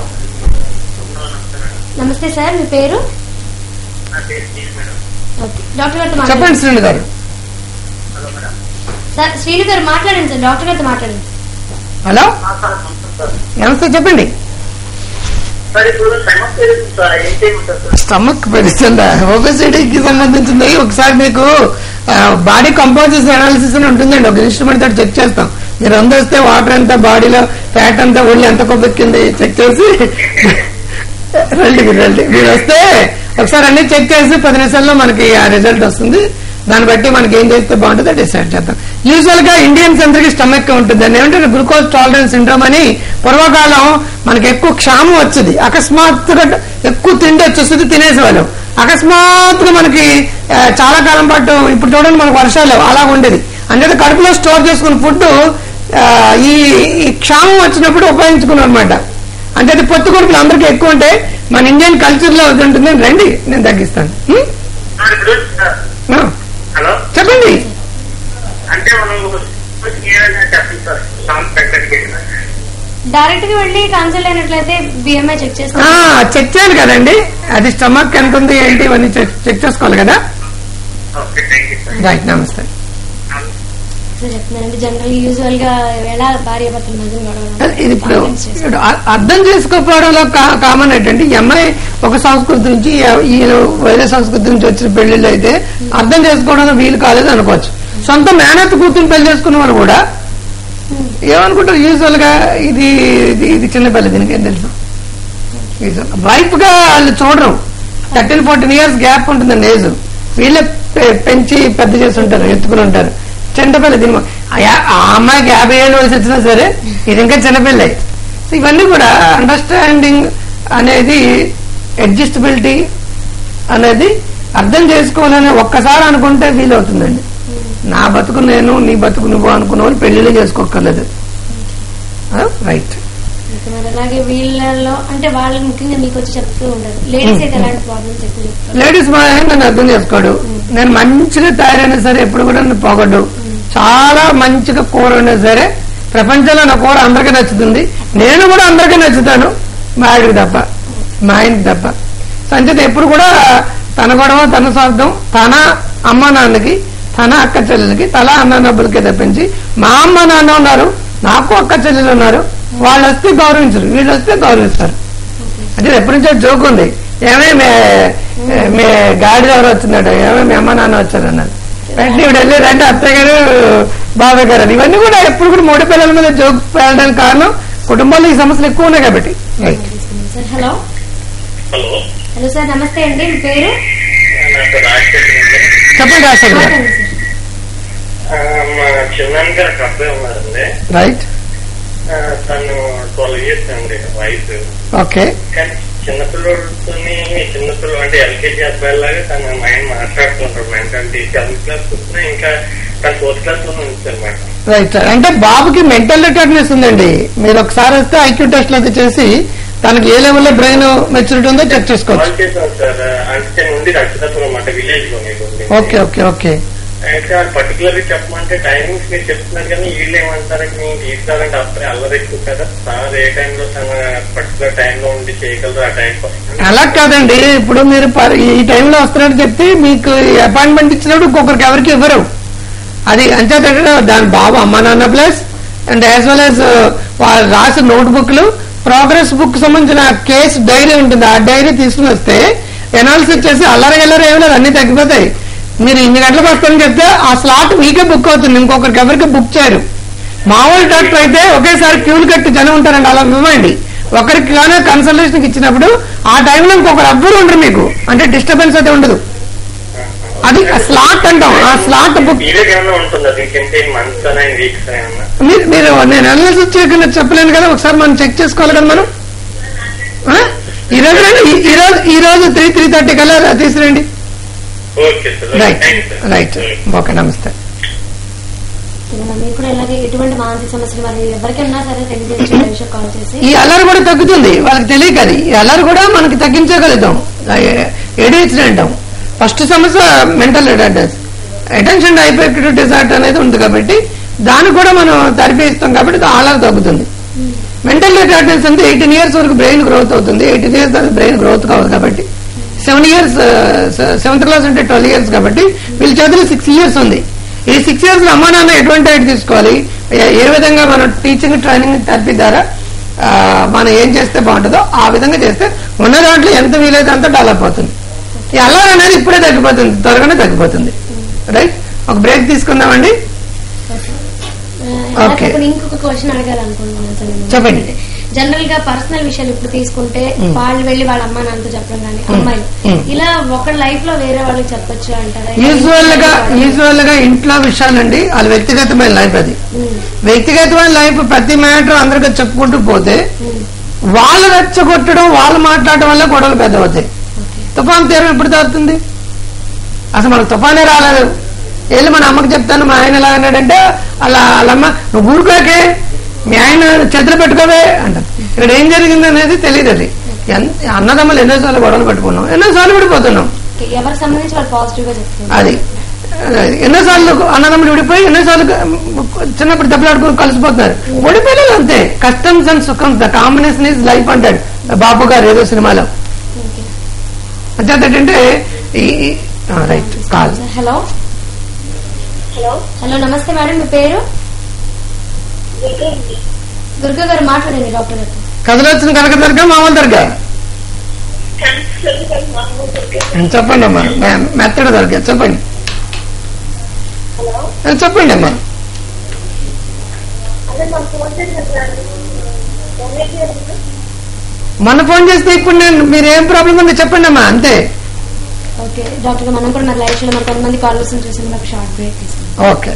నమస్తే సార్ మీ పేరు నా పేరు స్టీవ్ మేడం ఓకే డాక్టర్ గారితో చెప్పండి మాట్లాడండి శ్రీను గారు హలో మేడం సార్ శ్రీను గారు మాట్లాడండి సార్ డాక్టర్ గారితో మాట్లాడండి హలో ఆ, సార్ నమస్తే సార్ నమస్తే చెప్పండి సార్ ఇప్పుడు సమస్య ఏది సార్ ఏం చేయమంటారు సార్ స్టమక్ పెరుగుతుందా ఒబెసిటీకి సంబంధించింది ఒకసారి మీకు బాడీ కంపోజెస్ అనాలిసిస్ అని ఉంటుందండి ఒక ఇన్స్ట్రుమెంట్ తోటి చెక్ చేస్తాం మీరు అందొస్తే వాటర్ ఎంత బాడీలో ఫ్యాట్ అంతా ఒళ్ళు ఎంత కొబ్బెక్కింది చెక్ చేసి రండి మీరు రండి మీరు వస్తే ఒకసారి అన్ని చెక్ చేసి పది నిమిషాల్లో మనకి ఆ రిజల్ట్ వస్తుంది దాన్ని బట్టి మనకి ఏం చేస్తే బాగుంటుందో డిసైడ్ చేద్దాం యూజువల్ గా ఇండియన్స్ అందరికి స్టమక్ ఉంటుంది దాన్ని ఏమంటే గ్లూకోజ్ టాలరెన్స్ సిండ్రోమ్ అని పూర్వకాలం మనకి ఎక్కువ క్షామం వచ్చింది అకస్మాత్తుగా ఎక్కువ తిండి వచ్చేస్తుంది తినేసేవాళ్ళం అకస్మాత్తుగా మనకి ఆ, చాలా కాలం పాటు ఇప్పుడు చూడండి మనకు వర్షాలు అలా ఉండేది అంటే కడుపులో స్టోర్ చేసుకున్న ఫుడ్ ఈ ఈ క్షామం వచ్చినప్పుడు ఉపయోగించుకున్నాం అనమాట అంటే అది పొత్తు కొడుకులు అందరికీ ఎక్కువ ఉంటే మన ఇండియన్ కల్చర్ లో అది ఉంటుంది రండి నేను తగ్గిస్తాను ఉం? సార్ ఇప్పుడు సార్ ఆ, హలో చెప్పండి అంటే మనం ఏదైనా చెప్పండి సార్ సాంగ్ పెట్టడానికి డైరెక్ట్ గా వెళ్ళి కన్సల్ట్ అయినట్లయితే బిఎంఐ చెక్ ఆ, చేస్తాం చెక్ చేయాలి కదండి అది స్టమక్ ఎంత ఉంది ఏంటి ఇవన్నీ చెక్ చెక్ చేసుకోవాలి కదా okay thank you sir right నమస్తే సార్ చెప్తున్నానండి జనరల్ యూజువల్ గా ఎలా భార్య భర్తల మధ్య గొడవలు ఇది ఇప్పుడు Balance చేసుకోవాలి. ఇప్పుడు అ- అర్థం చేసుకోకపోవడంలో కా- కామన్ ఏంటంటే ఈ అమ్మాయి ఒక సంస్కృతి నుంచి ఈయన వేరే సంస్కృతి నుంచి వచ్చిన పెళ్లిళ్ళు అయితే అర్థం చేసుకోవడంలో వీలు కాలేదు అనుకోవచ్చు సొంత మేనత్ కూతురు పెళ్లి చేసుకున్న వాళ్ళు కూడా ఏమనుకుంటారు యూజువల్ గా ఇది ఇది- ఇది చిన్నపిల్ల దీనికి ఏం తెలుసు వైఫ్ గా వాళ్ళు చూడరు థర్టీన్ ఫోర్టీన్ ఇయర్స్ గ్యాప్ ఉంటుందండి ఏజ్ వీళ్ళే పె- పెంచి పెద్ద చేసి ఉంటారు ఎత్తుకుని ఉంటారు చిన్నపిల్ల దీని మొ- ఆ యా- ఆ అమ్మాయికి యాభై ఏళ్ళు వయసు వచ్చినా సరే ఇది ఇంకా చిన్నపిల్ల సో ఇవన్నీ కూడా అండర్స్టాండింగ్ అనేది అడ్జస్టబిలిటీ అనేది అర్థం చేసుకోవాలని ఒక్కసారి అనుకుంటే ఫీల్ అవుతుందండి నా బతుకు నేను నీ బతుకు నువ్వు అనుకున్న వాళ్ళు పెళ్లిళ్ళు చేసుకోక్కర్లేదు రైట్ ఇంకా మరి అలాగే వీళ్ళలో అంటే వాళ్ళు ముఖ్యంగా మీకు వచ్చి చెప్తూ ఉంటారు లేడీస్ అయితే ఎలాంటి ప్రాబ్లమ్స్ ఎక్కువ చెప్తారు లేడీస్ మా ఆయన నన్ను అర్థం చేసుకోడు నేను మంచిగా తయారైనా సరే ఎప్పుడు కూడా నన్ను పోగొడ్డు చాలా మంచిగా కూర ఉన్నా సరే ప్రపంచంలో నా కూర అందరికీ నచ్చుతుంది నేను కూడా అందరికీ నచ్చుతాను మా ఆవిడకి తప్ప మా ఆయనకి తప్ప సంచేత ఎప్పుడు కూడా తన గొడవ తన స్వార్థం తన అమ్మ నాన్నకి తన అక్క చెల్లెలకి తల అన్న డబ్బులకి తప్పించి మా అమ్మ నాన్న ఉన్నారు నాకు అక్క చెల్లెలు ఉన్నారు వాళ్ళు వస్తే గౌరవించరు వీళ్ళు వస్తే గౌరవిస్తారు అంటే ఎప్పటి నుంచో జోక్ ఉంది ఏమే మే మీ గాడి ఎవరు వచ్చినాడు ఏమే మీ అమ్మ నాన్న వచ్చారు అన్నారు వెంటనే ఇప్పుడు వెళ్ళి రండి అత్తయ్య గారు బాబాయ్ గారు అని ఇవన్నీ కూడా ఎప్పుడు కూడా మూడు పిల్లల మీద జోక్ వెళ్ళడానికి కారణం కుటుంబాల్లో ఈ సమస్యలు ఎక్కువ ఉన్నాయి కాబట్టి right sir hello hello hello sir నమస్తే అండి మీ పేరు నాకు రాజశేఖర్ అండి చెప్పండి రాజశేఖర్ గారు మాట్లాడండి సార్ ఆ, మా చిన్నాన్న గారు ఒక అబ్బాయి ఉన్నారండి రైట్ ఆ, తను ట్వెల్వ్ ఇయర్స్ అండి వయసు ఓకే కానీ చిన్నపిల్లలతో చిన్నపిల్లలు అంటే ఎల్కేజీ అబ్బాయిలాగా తన మైండ్ మాట్లాడుతుంటారు మెంటాలిటీ సెవెంత్ క్లాస్ వచ్చినా ఇంకా తన ఫోర్త్ క్లాస్ లో ఉంచారన్నమాట రైట్ అంటే బాబుకి మెంటల్ రిటర్నెస్ ఉందండి మీరు ఒకసారి వస్తే ఐక్యూ టెస్ట్ అది చేసి తనకి ఏ లెవెల్లో బ్రెయిన్ మెచ్యూరిటీ ఉందో చెక్ చేసుకోవచ్చు కాల్ చేశాను సార్ అంటే నేను ఉంది అక్షరాపురం అన్నమాట విలేజ్ లో మీకు ఉంది. ఓకే ఓకే ఓకే అయితే పర్టికులర్ గా చెప్పమంటే టైమింగ్స్ మీరు చెప్తున్నారు కానీ వీళ్ళు ఏమంటారంటే మేము తీసుకురావాలంటే అప్పుడే అల్లరి ఎక్కువ కదా సార్ ఏ టైంలో తన పర్టికులర్ టైంలో ఉండి చేయగలరు ఆ టైంకి వస్తుంది అలా కాదండి ఇప్పుడు మీరు పర్- ఈ టైంలో వస్తున్నట్టు చెప్తే మీకు అపాయింట్మెంట్ ఇచ్చినప్పుడు ఇంకొకరికి ఎవరికి ఇవ్వరు అది అంచేత దాని బాబు అమ్మ నాన్న plus and as well as వాళ్ళు రాసిన నోట్ బుక్లు ప్రోగ్రెస్ బుక్ సంబంధించిన కేసు డైరీ ఉంటుంది ఆ డైరీ తీసుకుని వస్తే ఎనాలిసిస్ చేసి అల్లరి గల్లరి ఏమి లేదు అన్ని తగ్గిపోతాయి మీరు ఇన్ని గంటలకు వస్తారని చెప్తే ఆ స్లాట్ మీకే బుక్ అవుతుంది ఇంకొకరికి ఎవరికి బుక్ చేయరు మామూలు డాక్టర్ అయితే ఒకేసారి క్యూలు కట్టి జనం ఉంటారండి అలా ఇవ్వండి ఒకరికి కానీ కన్సల్టేషన్ ఇచ్చినప్పుడు ఆ టైంలో ఇంకొకరు ఎవ్వరు ఉండరు మీకు అంటే డిస్టర్బెన్స్ అయితే ఉండదు అది స్లాట్ అంటాం ఆ స్లాట్ బుక్ పీరియడ్ ఏమైనా ఉంటుందా దీనికి మంత్స్ అయినా వీక్స్ అయినా మీరు మీరు నేను అనాలిసిస్ చేయకుండా చెప్పలేను కదా ఒకసారి మనం చెక్ చేసుకోవాలి కదా మనం ఆ? ఈ రోజు రండి ఈ- ఈ రోజు ఈ రోజు త్రీ త్రీ థర్టీ కల్లా తీసుకురండి okay sir right thank sir right okay నమస్తే ఇంకా మీకు కూడా ఇలాగే ఎటువంటి మానసిక సమస్యలు మరి ఎవరికైనా సరే తెలియజేసి కాల్ చేసి ఈ అల్లరి కూడా తగ్గుతుంది వాళ్ళకి తెలియక అది ఈ అల్లరి కూడా మనకి తగ్గించగలుగుతాం ఏడిహెచ్డి అంటాం ఫస్ట్ సమస్య mental attendance attention hyper disorder అనేది ఉంది కాబట్టి దానికి కూడా మనం థెరపీ ఇస్తాం కాబట్టి ఆలర్ తగ్గుతుంది మెంటల్ రిటార్డెన్స్ అంటే ఎయిటీన్ ఇయర్స్ వరకు బ్రెయిన్ గ్రోత్ అవుతుంది ఎయిటీన్ ఇయర్స్ తర్వాత బ్రెయిన్ గ్రోత్ కావాలి కాబట్టి సెవెన్ ఇయర్స్ సెవెంత్ క్లాస్ అంటే ట్వెల్వ్ ఇయర్స్ కాబట్టి వీళ్ళ చేతిలో సిక్స్ ఇయర్స్ ఉంది ఈ సిక్స్ ఇయర్స్ లో అమ్మా నాన్న ఎటువంటి డైట్ తీసుకోవాలి ఏ- ఏ విధంగా మనం టీచింగ్ ట్రైనింగ్ థెరపీ ద్వారా ఆ, మనం ఏం చేస్తే బాగుంటుందో ఆ విధంగా చేస్తే ఉన్న దాంట్లో ఎంత వీలైతే అంత డెవలప్ అవుతుంది ఈ అల్లరి అనేది ఇప్పుడే తగ్గిపోతుంది త్వరగానే తగ్గిపోతుంది రైట్ ఒక బ్రేక్ తీసుకుందామండి Okay. ఇప్పుడు ఇంకొక క్వశ్చన్ అడగాలనుకుంటున్నాను సార్ నేను. చెప్పండి. జనరల్ గా పర్సనల్ విషయాలు ఇప్పుడు తీసుకుంటే Mm. వాళ్ళు వెళ్ళి వాళ్ళ అమ్మ నాన్నతో చెప్పడం కానీ Mm. అమ్మాయిలు Mm. ఇలా ఒక లైఫ్ లో వేరే వాళ్ళకి చెప్పొచ్చు అంటారా యూజువల్ గా యూజువల్ గా ఇంట్లో విషయాలండి వాళ్ళ వ్యక్తిగతమైన లైఫ్ అది Mm. వ్యక్తిగతమైన లైఫ్ ప్రతి మ్యాటర్ అందరికీ చెప్పుకుంటూ పోతే Mm. వాళ్ళు రెచ్చగొట్టడం వాళ్ళు మాట్లాడడం వల్ల గొడవలు పెద్ద అవుతాయి Okay. తుఫాన్ తీరం ఎప్పుడు తాగుతుంది అసలు మనకు తుఫానే రాలేదు వెళ్ళి మన అమ్మకి చెప్తాను మా ఆయన ఎలా అన్నాడంటే అలా వాళ్ళమ్మ నువ్వు ఊరుకోకే మీ ఆయన చేతులు పెట్టుకోవే అంటారు ఇక్కడ ఏం జరిగింది అనేది తెలియదు అది ఎన్- అన్నదమ్ములు ఎన్నోసార్లు గొడవలు పెట్టుకున్నాం ఎన్నోసార్లు పడిపోతున్నాం Okay. ఎవరికి సంబంధించి వాళ్ళు పాజిటివ్ గా చెప్తున్నారు అది అది ఎన్నోసార్లు అన్నదమ్ములు విడిపోయి ఎన్నోసార్లు చిన్నప్పుడు దెబ్బలాడుకుని కలిసిపోతున్నారు ఓడిపోయిన అంతే కష్టం అండ్ సుఖం ద కాంబినేషన్ ఈజ్ లైఫ్ అంటాడు బాబు గారు ఏదో సినిమాలో Okay. అంచేతంటే ఈ right call hello hello hello నమస్తే మేడం మీ పేరు దుర్గా గారు మాట్లాడండి డాక్టర్ గారు కథలొచ్చిన కనక దర్గా మామూలు దర్గా చెప్పండి అమ్మా మె- మెత్తడి దర్గా చెప్పండి హలో ఆ, చెప్పండి అమ్మా అదే మా ఫోన్ చేశాను మొన్న ఫోన్ చేస్తే ఇప్పుడు నేను మీరు ఏం ప్రాబ్లం ఉందో చెప్పండి అమ్మా అంతే ఓకే డాక్టర్ గారు మనం కూడా మరి లైఫ్ లో మరి కొంతమంది కాలర్స్ చూసి మనకు షార్ట్ బ్రేక్ తీసుకుంటాం ఓకే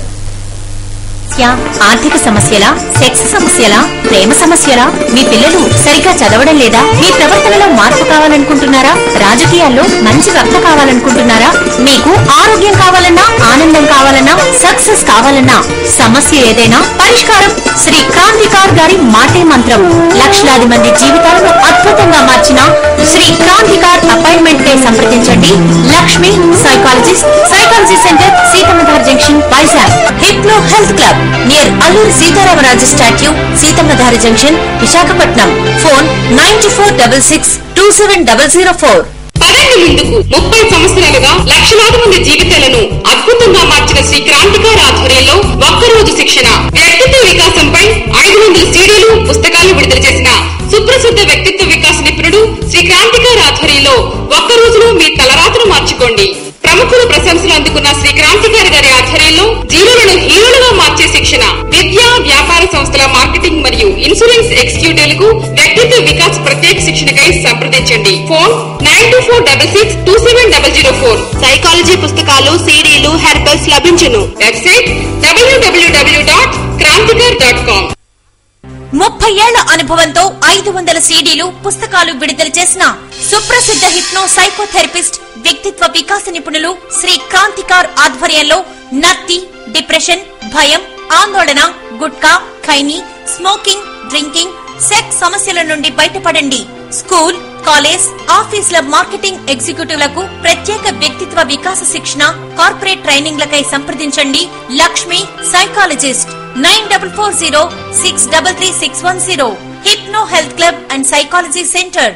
సమస్య ఆర్థిక సమస్యల సెక్స్ సమస్యల ప్రేమ సమస్యల మీ పిల్లలు సరిగ్గా చదవడం లేదా మీ ప్రవర్తనలో మార్పు కావాలనుకుంటున్నారా రాజకీయాల్లో మంచి వక్త కావాలనుకుంటున్నారా మీకు ఆరోగ్యం కావాలన్నా ఆనందం కావాలన్నా సక్సెస్ కావాలన్నా సమస్య ఏదైనా పరిష్కారం శ్రీ క్రాంతికార్ గారి మాటే మంత్రం లక్షలాది మంది జీవితాలను అద్భుతంగా మార్చిన శ్రీ క్రాంతికార్ అపాయింట్మెంట్ కై సంప్రదించండి Lakshmi psychologist psychology centre Seethammadhara junction Vizag hypno health club near Alluri Sitaramaraju statue Seethammadhara junction Visakhapatnam phone nine four double six two seven double zero four పదండి ముందుకు ముప్పై సంవత్సరాలుగా లక్షలాది మంది జీవితాలను అద్భుతంగా మార్చిన శ్రీ క్రాంతికార్ ఆధ్వర్యంలో ఒక్కరోజు శిక్షణ వ్యక్తిత్వ వికాసంపై ఐదు వందల సీడీలు పుస్తకాలు విడుదల చేసిన సుప్రసిద్ధ వ్యక్తిత్వ వికాస నిపుణుడు శ్రీ క్రాంతికార్ ఆధ్వర్యంలో ఒక్క రోజులో మీ తలరాతను మార్చుకోండి ప్రముఖుల ప్రశంసలు అందుకున్న శ్రీ క్రాంతికారి గారి ఆధ్వర్యంలో జీవులను హీరోలుగా మార్చే శిక్షణ విద్యా వ్యాపార సంస్థల మార్కెటింగ్ మరియు ఇన్సూరెన్స్ ఎగ్జిక్యూటివ్లకు వ్యక్తిత్వ వికాస్ ప్రత్యేక శిక్షణకై సంప్రదించండి phone nine two four double six two seven double zero four psychology పుస్తకాలు సీడీలు హెర్బల్స్ లభించును వెబ్సైట్ డబ్ల్యూడబ్ల్యూడబ్ల్యూ డాట్ క్రాంతికర్ డాట్ కామ్ ముప్పై ఏళ్ల అనుభవంతో ఐదు వందల సీడీలు పుస్తకాలు విడుదల చేసిన సుప్రసిద్ధ హిప్నో సైకోథెరపిస్ట్ వ్యక్తిత్వ వికాస నిపుణులు శ్రీ క్రాంతికార్ ఆధ్వర్యంలో నత్తి డిప్రెషన్ భయం ఆందోళన gutka khaini smoking drinking sex సమస్యల నుండి బయటపడండి స్కూల్ కాలేజ్ ఆఫీసుల మార్కెటింగ్ ఎగ్జిక్యూటివ్లకు ప్రత్యేక వ్యక్తిత్వ వికాస శిక్షణ కార్పొరేట్ ట్రైనింగ్లకై సంప్రదించండి Lakshmi psychologist nine double four zero six double three six one zero hypno health club and psychology centre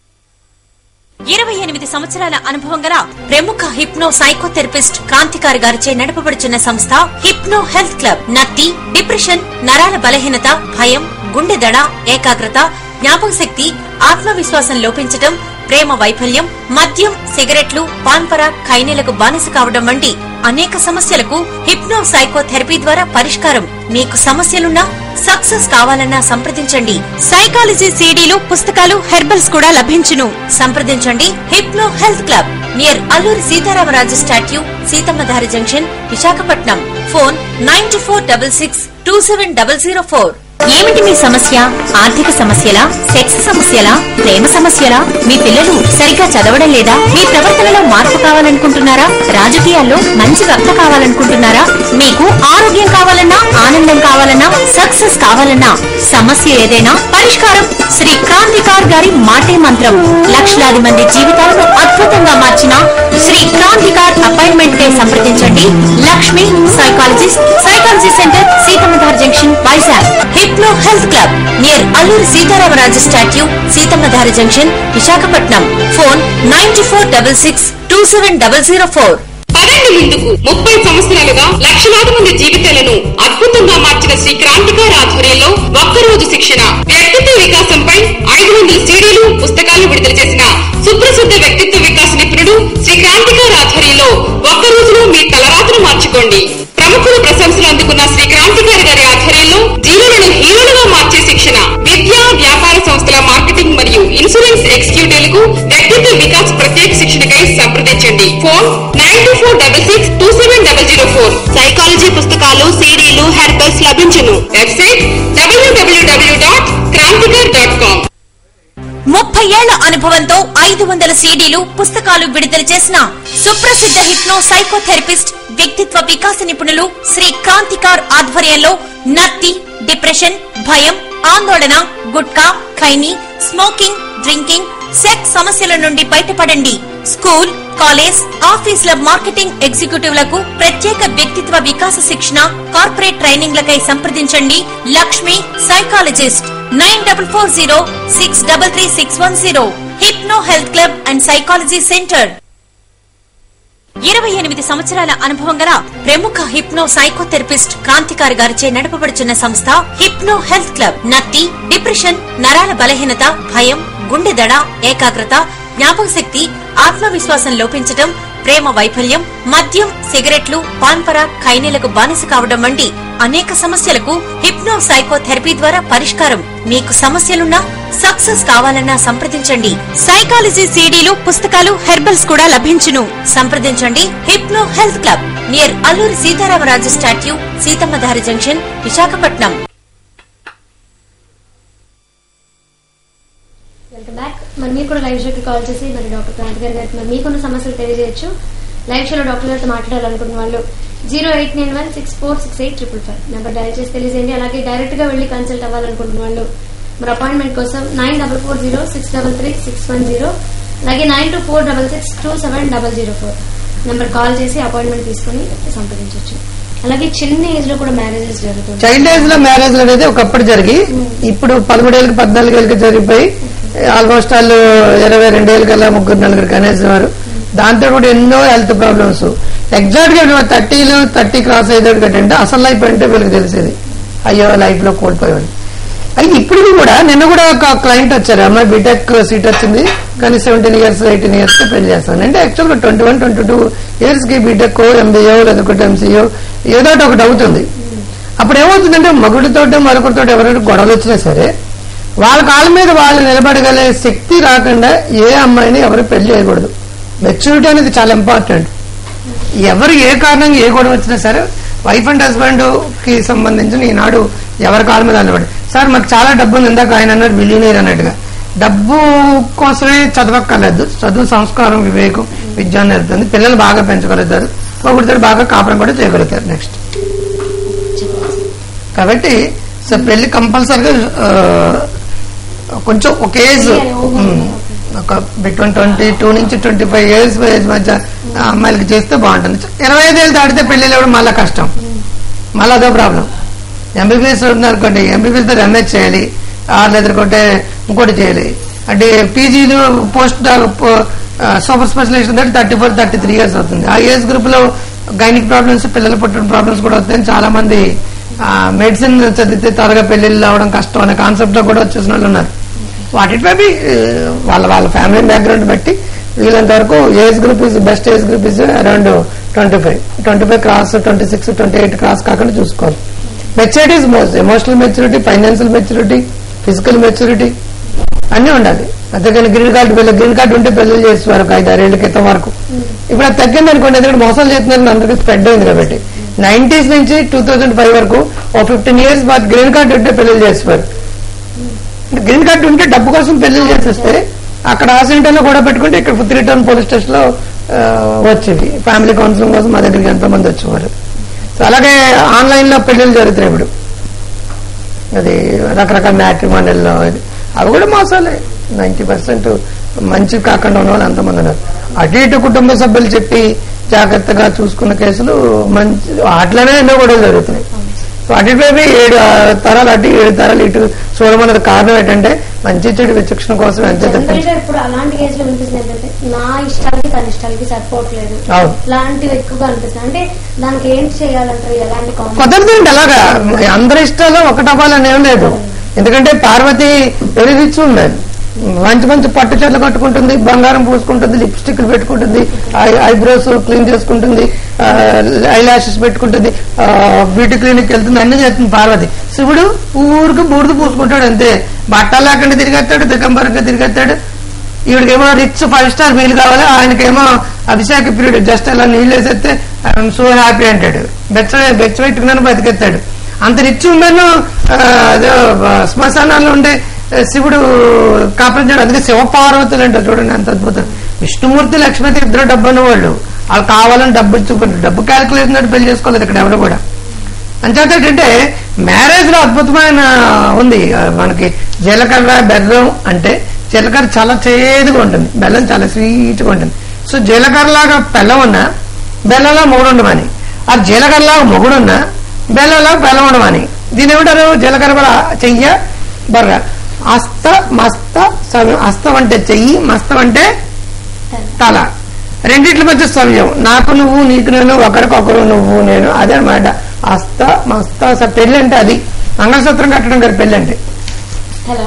ఇరవై ఎనిమిది సంవత్సరాల అనుభవం గల ప్రముఖ హిప్నో సైకోథెరపిస్ట్ క్రాంతికారి గారిచే నడపబడుచున్న సంస్థ హిప్నో హెల్త్ క్లబ్ నత్తి డిప్రెషన్ నరాల బలహీనత భయం గుండె దడ ఏకాగ్రత జ్ఞాపక శక్తి ఆత్మవిశ్వాసం లోపించటం ప్రేమ వైఫల్యం మద్యం సిగరెట్లు పాన్పర ఖైనీలకు బానిస కావడం వంటి అనేక సమస్యలకు హిప్నో సైకోథెరపీ ద్వారా పరిష్కారం మీకు సమస్యలున్నా సక్సెస్ కావాలన్నా సంప్రదించండి సైకాలజీ సీడీలు పుస్తకాలు హెర్బల్స్ కూడా లభించును సంప్రదించండి hypno health club near Alluri Sitaramaraju statue Seethammadhara junction Visakhapatnam phone nine four double six two seven double zero four ఏమిటి మీ సమస్య ఆర్థిక సమస్యలా సెక్స్ సమస్యలా ప్రేమ సమస్యలా మీ పిల్లలు సరిగ్గా చదవడం లేదా మీ ప్రవర్తనలో మార్పు కావాలనుకుంటున్నారా రాజకీయాల్లో మంచి వక్త కావాలనుకుంటున్నారా మీకు ఆరోగ్యం కావాలన్నా ఆనందం కావాలన్నా కావాలన్నా సక్సెస్ కావాలన్నా సమస్య ఏదైనా పరిష్కారం శ్రీ క్రాంతికార్ గారి మాటే మంత్రం లక్షలాది మంది జీవితాలను అద్భుతంగా మార్చిన శ్రీ క్రాంతికార్ అపాయింట్మెంట్ కే సంప్రదించండి Lakshmi psychologist psychology centre Seethammadhara junction Vizag hypno health club near Alluri Sitaramaraju statue Seethammadhara junction Visakhapatnam phone nine four double six two seven double zero four పదండి ముందుకు ముప్పై సంవత్సరాలుగా లక్షలాది మంది జీవితాలను అద్భుతంగా మార్చిన శ్రీ క్రాంతికార్ ఆధ్వర్యంలో ఒక్కరోజు శిక్షణ వ్యక్తిత్వ వికాసంపై ఐదు వందల సీడీలు పుస్తకాలు విడుదల చేసిన సుప్రసిద్ధ వ్యక్తిత్వ వికాస నిపుణుడు శ్రీ క్రాంతికార్ ఆధ్వర్యంలో ఒక్క రోజులో మీ తలరాతను మార్చుకోండి ప్రముఖుల ప్రశంసలు అందుకున్న శ్రీ క్రాంతికారి గారి ఆధ్వర్యంలో జీవులను హీరోలుగా మార్చే శిక్షణ విద్యా వ్యాపార సంస్థల మార్కెటింగ్ మరియు ఇన్సూరెన్స్ ఎగ్జిక్యూటివ్లకు వ్యక్తిత్వ వికాస్ ప్రత్యేక శిక్షణకై సంప్రదించండి phone nine two four double six two seven double zero four psychology పుస్తకాలు సీడీలు హెర్బల్స్ లభించును వెబ్సైట్ డబ్ల్యూడబ్ల్యూడబ్ల్యూ డాట్ క్రాంతికర్ డాట్ కామ్ ముప్పై ఏళ్ల అనుభవంతో ఐదు వందల సీడీలు పుస్తకాలు విడుదల చేసిన సుప్రసిద్ధ హిప్నో సైకోథెరపిస్ట్ వ్యక్తిత్వ వికాస నిపుణులు శ్రీ క్రాంతికార్ ఆధ్వర్యంలో నత్తి డిప్రెషన్ భయం ఆందోళన gutka khaini smoking drinking sex సమస్యల నుండి బయటపడండి స్కూల్ కాలేజ్ ఆఫీసుల మార్కెటింగ్ ఎగ్జిక్యూటివ్లకు ప్రత్యేక వ్యక్తిత్వ వికాస శిక్షణ కార్పొరేట్ ట్రైనింగ్లకై సంప్రదించండి Lakshmi psychologist nine double four zero six double three six one zero hypno health club and psychology centre ఇరవై ఎనిమిది సంవత్సరాల అనుభవం గల ప్రముఖ హిప్నో సైకోథెరపిస్ట్ క్రాంతికారి గారిచే నడపబడుచున్న సంస్థ హిప్నో హెల్త్ క్లబ్ నత్తి డిప్రెషన్ నరాల బలహీనత భయం గుండె దడ ఏకాగ్రత జ్ఞాపక శక్తి ఆత్మవిశ్వాసం లోపించటం ప్రేమ వైఫల్యం మద్యం సిగరెట్లు పాన్పర ఖైనీలకు బానిస కావడం వంటి అనేక సమస్యలకు హిప్నో సైకోథెరపీ ద్వారా పరిష్కారం మీకు సమస్యలున్నా సక్సెస్ కావాలన్నా సంప్రదించండి సైకాలజీ సీడీలు పుస్తకాలు హెర్బల్స్ కూడా లభించును సంప్రదించండి hypno health club near Alluri Sitaramaraju statue Seethammadhara junction Visakhapatnam welcome back మరి మీరు కూడా లైవ్ షోకి కాల్ చేసి మరి డాక్టర్ క్రాంతి గారి గారికి మరి మీకున్న సమస్యలు తెలియజేయచ్చు లైవ్ షోలో డాక్టర్ గారితో మాట్లాడాలనుకున్న వాళ్ళు zero eight nine one six four six eight triple five number dial చేసి తెలియజేయండి అలాగే డైరెక్ట్ గా వెళ్ళి కన్సల్ట్ అవ్వాలనుకుంటున్న వాళ్ళు మరి అపాయింట్మెంట్ కోసం nine double four zero six double three six one zero అలాగే nine two four double six two seven double zero four number call చేసి అపాయింట్మెంట్ తీసుకుని సంప్రదించవచ్చు అలాగే చిన్న ఏజ్ లో కూడా మ్యారేజెస్ జరుగుతుంది చైల్డ్ ఏజ్ లో మ్యారేజ్ అనేది ఒకప్పుడు జరిగి ఇప్పుడు పదమూడేళ్ళకి పద్నాలుగేళ్ళకి జరిగిపోయి ఆల్మోస్ట్ వాళ్ళు ఇరవై రెండేళ్ళకల్లా ముగ్గురు నలుగురికి అనేసేవారు దాంతో కూడా ఎన్నో హెల్త్ ప్రాబ్లమ్స్ ఎగ్జాక్ట్ గా థర్టీలో థర్టీ క్రాస్ అయ్యేటప్పుడు అంటే అసలు లైఫ్ అంటే వీళ్ళకి తెలిసేది అయ్యో లైఫ్ లో కోల్పోయేవాళ్ళు అయితే ఇప్పుడు కూడా నిన్న కూడా ఒక క్లయింట్ వచ్చారు అమ్మాయి బీటెక్ సీట్ వచ్చింది కానీ సెవెంటీన్ ఇయర్స్ ఎయిటీన్ ఇయర్స్ కి పెళ్లి చేస్తాను అంటే యాక్చువల్గా twenty one twenty two years కి బీటెక్ ఎంబీఓ లేకపోతే ఎంసీఓ ఏదో ఒకటి ఒకటి అవుతుంది అప్పుడు ఏమవుతుందంటే మగుడితోటి మరొకరితో ఎవరైనా గొడవలు వచ్చినా సరే వాళ్ళ కాళ్ళ మీద వాళ్ళు నిలబడగలే శక్తి రాకుండా ఏ అమ్మాయిని ఎవరు పెళ్లి చేయకూడదు మెచ్యూరిటీ అనేది చాలా ఇంపార్టెంట్ ఎవరు ఏ కారణంగా ఏ గొడవ వచ్చినా సరే వైఫ్ అండ్ హస్బెండ్ కి సంబంధించిన ఈనాడు ఎవరి కాళ్ళ మీద నిలబడి సార్ మాకు చాలా డబ్బు ఉంది ఇందాక ఆయన అన్నాడు బిలియనీర్ అన్నట్టుగా డబ్బు కోసమే చదవక్కర్లేదు చదువు సంస్కారం వివేకం విజ్ఞానం నేర్పుతుంది పిల్లలు బాగా పెంచగలుగుతారు ఒకరితో బాగా కాపురం కూడా చేయగలుగుతారు నెక్స్ట్ కాబట్టి సో పెళ్లి కంపల్సరిగా ఆ, కొంచెం ఒక ఏజ్ ఉమ్, ఒక బిట్వీన్ ట్వంటీ టూ నుంచి ట్వంటీ ఫైవ్ ఇయర్స్ ఏజ్ మధ్య ఆ అమ్మాయిలకి చేస్తే బాగుంటుంది ఇరవై ఐదేళ్ళు దాటితే పెళ్లిళ్ళు ఇవ్వడం మళ్ళీ కష్టం మళ్ళీ అదో ప్రాబ్లం ఎంబీబీఎస్ అనుకోండి ఎంబీబీఎస్ దగ్గర ఎంఎస్ చేయాలి ఆరు లేదంటే ఇంకోటి చేయాలి అంటే పీజీలు పోస్ట్ సూపర్ స్పెషలిస్ట్ దగ్గర thirty four thirty three years అవుతుంది ఆ ఏజ్ గ్రూప్ లో గైనిక్ ప్రాబ్లమ్స్ పిల్లలు పుట్టిన ప్రాబ్లమ్స్ కూడా వస్తాయని చాలా మంది మెడిసిన్ చదివితే త్వరగా పెళ్లిళ్ళు అవడం కష్టం అనే కాన్సెప్ట్ లో కూడా వచ్చేసిన వాళ్ళు ఉన్నారు వాటిపై వాళ్ళ వాళ్ళ ఫ్యామిలీ బ్యాక్గ్రౌండ్ బట్టి వీళ్ళంత వరకు age group is best age group is around twenty five twenty five cross twenty six twenty eight cross కాకుండా చూసుకోవాలి maturity is most emotional maturity financial maturity physical maturity అన్నీ ఉండాలి అంతేకాని గ్రీన్ కార్డు పిల్లలు గ్రీన్ కార్డు ఉంటే పెళ్లి చేసేవారు ఒక ఐదు ఆరేళ్ల క్రితం వరకు ఇప్పుడు అది తగ్గింది అనుకోండి ఎందుకంటే మోసాలు చేస్తున్నారని అందరికీ స్ప్రెడ్ అయింది కాబట్టి నైన్టీస్ నుంచి టూ థౌసండ్ ఫైవ్ వరకు ఓ ఫిఫ్టీన్ ఇయర్స్ బాద్ గ్రీన్ కార్డు ఉంటే పెళ్లి చేసేవారు గ్రీన్ కార్డు ఉంటే డబ్బు కోసం పెళ్లి చేసేస్తే అక్కడ ఆ సెంటర్ లో కూడా పెట్టుకుంటే ఇక్కడ త్రీ టౌన్ పోలీస్ స్టేషన్ లో ఆ, వచ్చేది ఫ్యామిలీ కౌన్సిలింగ్ కోసం మా దగ్గరికి ఎంతో మంది వచ్చేవారు సో అలాగే ఆన్లైన్ లో పెళ్లిళ్ళు జరుగుతున్నాయి ఇప్పుడు అది రకరకాల మ్యాట్రిమోనియల్లో అవి కూడా మోసాలే నైన్టీ పర్సెంట్ మంచి కాకుండా ఉన్న వాళ్ళు అంతమంది ఉన్నారు అటు ఇటు కుటుంబ సభ్యులు చెప్పి జాగ్రత్తగా చూసుకున్న కేసులు మంచి వాటిలోనే ఎన్నో గొడవలు జరుగుతున్నాయి సో అటు ఇటువైపు ఏడు ఆ, తరాలు అటు ఏడు తరాలు ఇటు చూడమన్నది కారణం ఏంటంటే మంచి చెడు విచక్షణ కోసం ఎంత జనరల్ గా ఇప్పుడు అలాంటి కేసులు వినిపిస్తుంది ఏంటంటే నా ఇష్టాలకి తన ఇష్టాలకి సరిపోవట్లేదు అవును ఇలాంటివి ఎక్కువగా అనిపిస్తుంది అంటే దానికి ఏంటి చేయాలంటారు ఎలాంటి కాంప్రమైజ్ కుదరదండి అలాగా అందరి ఇష్టాలు ఒకటవ్వాలని ఏం లేదు ఎందుకంటే పార్వతి వెరీ రిచ్ ఉండాలి మంచి మంచి పట్టు చీరలు కట్టుకుంటుంది బంగారం పూసుకుంటుంది లిప్స్టిక్లు పెట్టుకుంటుంది ఐబ్రోస్ క్లీన్ చేసుకుంటుంది ఐ లాషెస్ పెట్టుకుంటుంది బ్యూటీ క్లినిక్ వెళ్తుంది అన్ని చేస్తుంది పార్వతి శివుడు ఊరికి బూడిద పూసుకుంటాడు అంతే బట్టలు లేకుండా తిరిగేస్తాడు దిగంబరంగా తిరిగేస్తాడు ఈవిడకేమో రిచ్ ఫైవ్ స్టార్ మీల్ కావాలి ఆయనకేమో అభిషేక పీరియడ్ జస్ట్ అలా నీళ్ళు వేసేస్తే ఐఎమ్ సో హ్యాపీ అంటాడు బెచ్చ బెచ్చ పెట్టుకున్నాను బతికెత్తాడు అంత రిచ్ ఉండను శ్మశానాల్లో ఉండే ఆ, శివుడు కాపురం చేయడం అందుకే శివపార్వతులు అంటారు చూడండి అంత అద్భుతం విష్ణుమూర్తి లక్ష్మీతి ఇద్దరు డబ్బు ఉన్న వాళ్ళు వాళ్ళు కావాలని డబ్బు ఇచ్చుకుంటారు డబ్బు క్యాలిక్యులేషన్ పెళ్లి చేసుకోలేదు ఇక్కడ ఎవరు కూడా అంచేత ఏంటంటే మ్యారేజ్ లో అద్భుతమైన ఉంది ఆ, మనకి జీలకర్ర బెల్లం అంటే జీలకర్ర చాలా చేదుగా ఉంటుంది బెల్లం చాలా స్వీట్గా ఉంటుంది సో జీలకర్రలాగా బెల్లం ఉన్నా బెల్లంలా మొగుడు ఉండమని ఆ జీలకర్రలాగా మొగుడు ఉన్నా బెల్లంలా బెల్లం ఉండమని దీని ఏమంటారు జీలకర్ర బల చెయ్య బర్ర అస్త మస్త సవ్యం అస్తం అంటే చెయ్యి మస్తం అంటే తల రెండిట్ల మధ్య సమయం నాకు నువ్వు నీకు నేను ఒకరికొకరు నువ్వు నేను అదే అనమాట అస్త మస్త స పెళ్ళి అంటే అది మంగళసూత్రం కట్టడం గారి పెళ్ళి అంటే హలో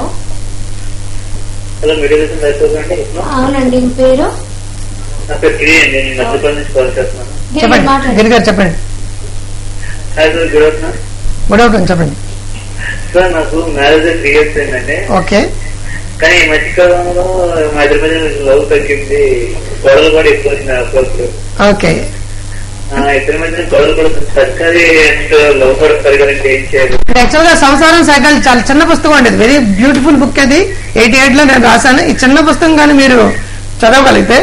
హలో మెడిటేషన్ లైఫ్ అండి అవునండి మీ పేరు నా పేరు గిరి అండి నేను మధ్యప్రదేశ్ నుంచి కాల్ చేస్తున్నాను గిరి చెప్పండి మాట్లాడండి గిరి గారు చెప్పండి hi sir good afternoon good afternoon చెప్పండి సార్ నాకు మ్యారేజ్ త్రీ ఇయర్స్ అయిందండి ఓకే కానీ ఈ మధ్యకాలంలో మా ఇద్దరి మధ్య లవ్ తగ్గింది గొడవలు కూడా ఎక్కువ వచ్చినాయి అప్పుడప్పుడు ఓకే ఆ, ఇద్దరి మధ్య గొడవలు కూడా కొంచెం తగ్గది అండ్ లవ్ కూడా పెరగాలంటే ఏం చేయాలి యాక్చువల్ గా సంసారం సైకాలజీ చాలా చిన్న పుస్తకం అండి వెరీ బ్యూటిఫుల్ బుక్ అది ఎయిటీ ఎయిట్ లో నేను రాశాను ఈ చిన్న పుస్తకం కానీ మీరు చదవగలిగితే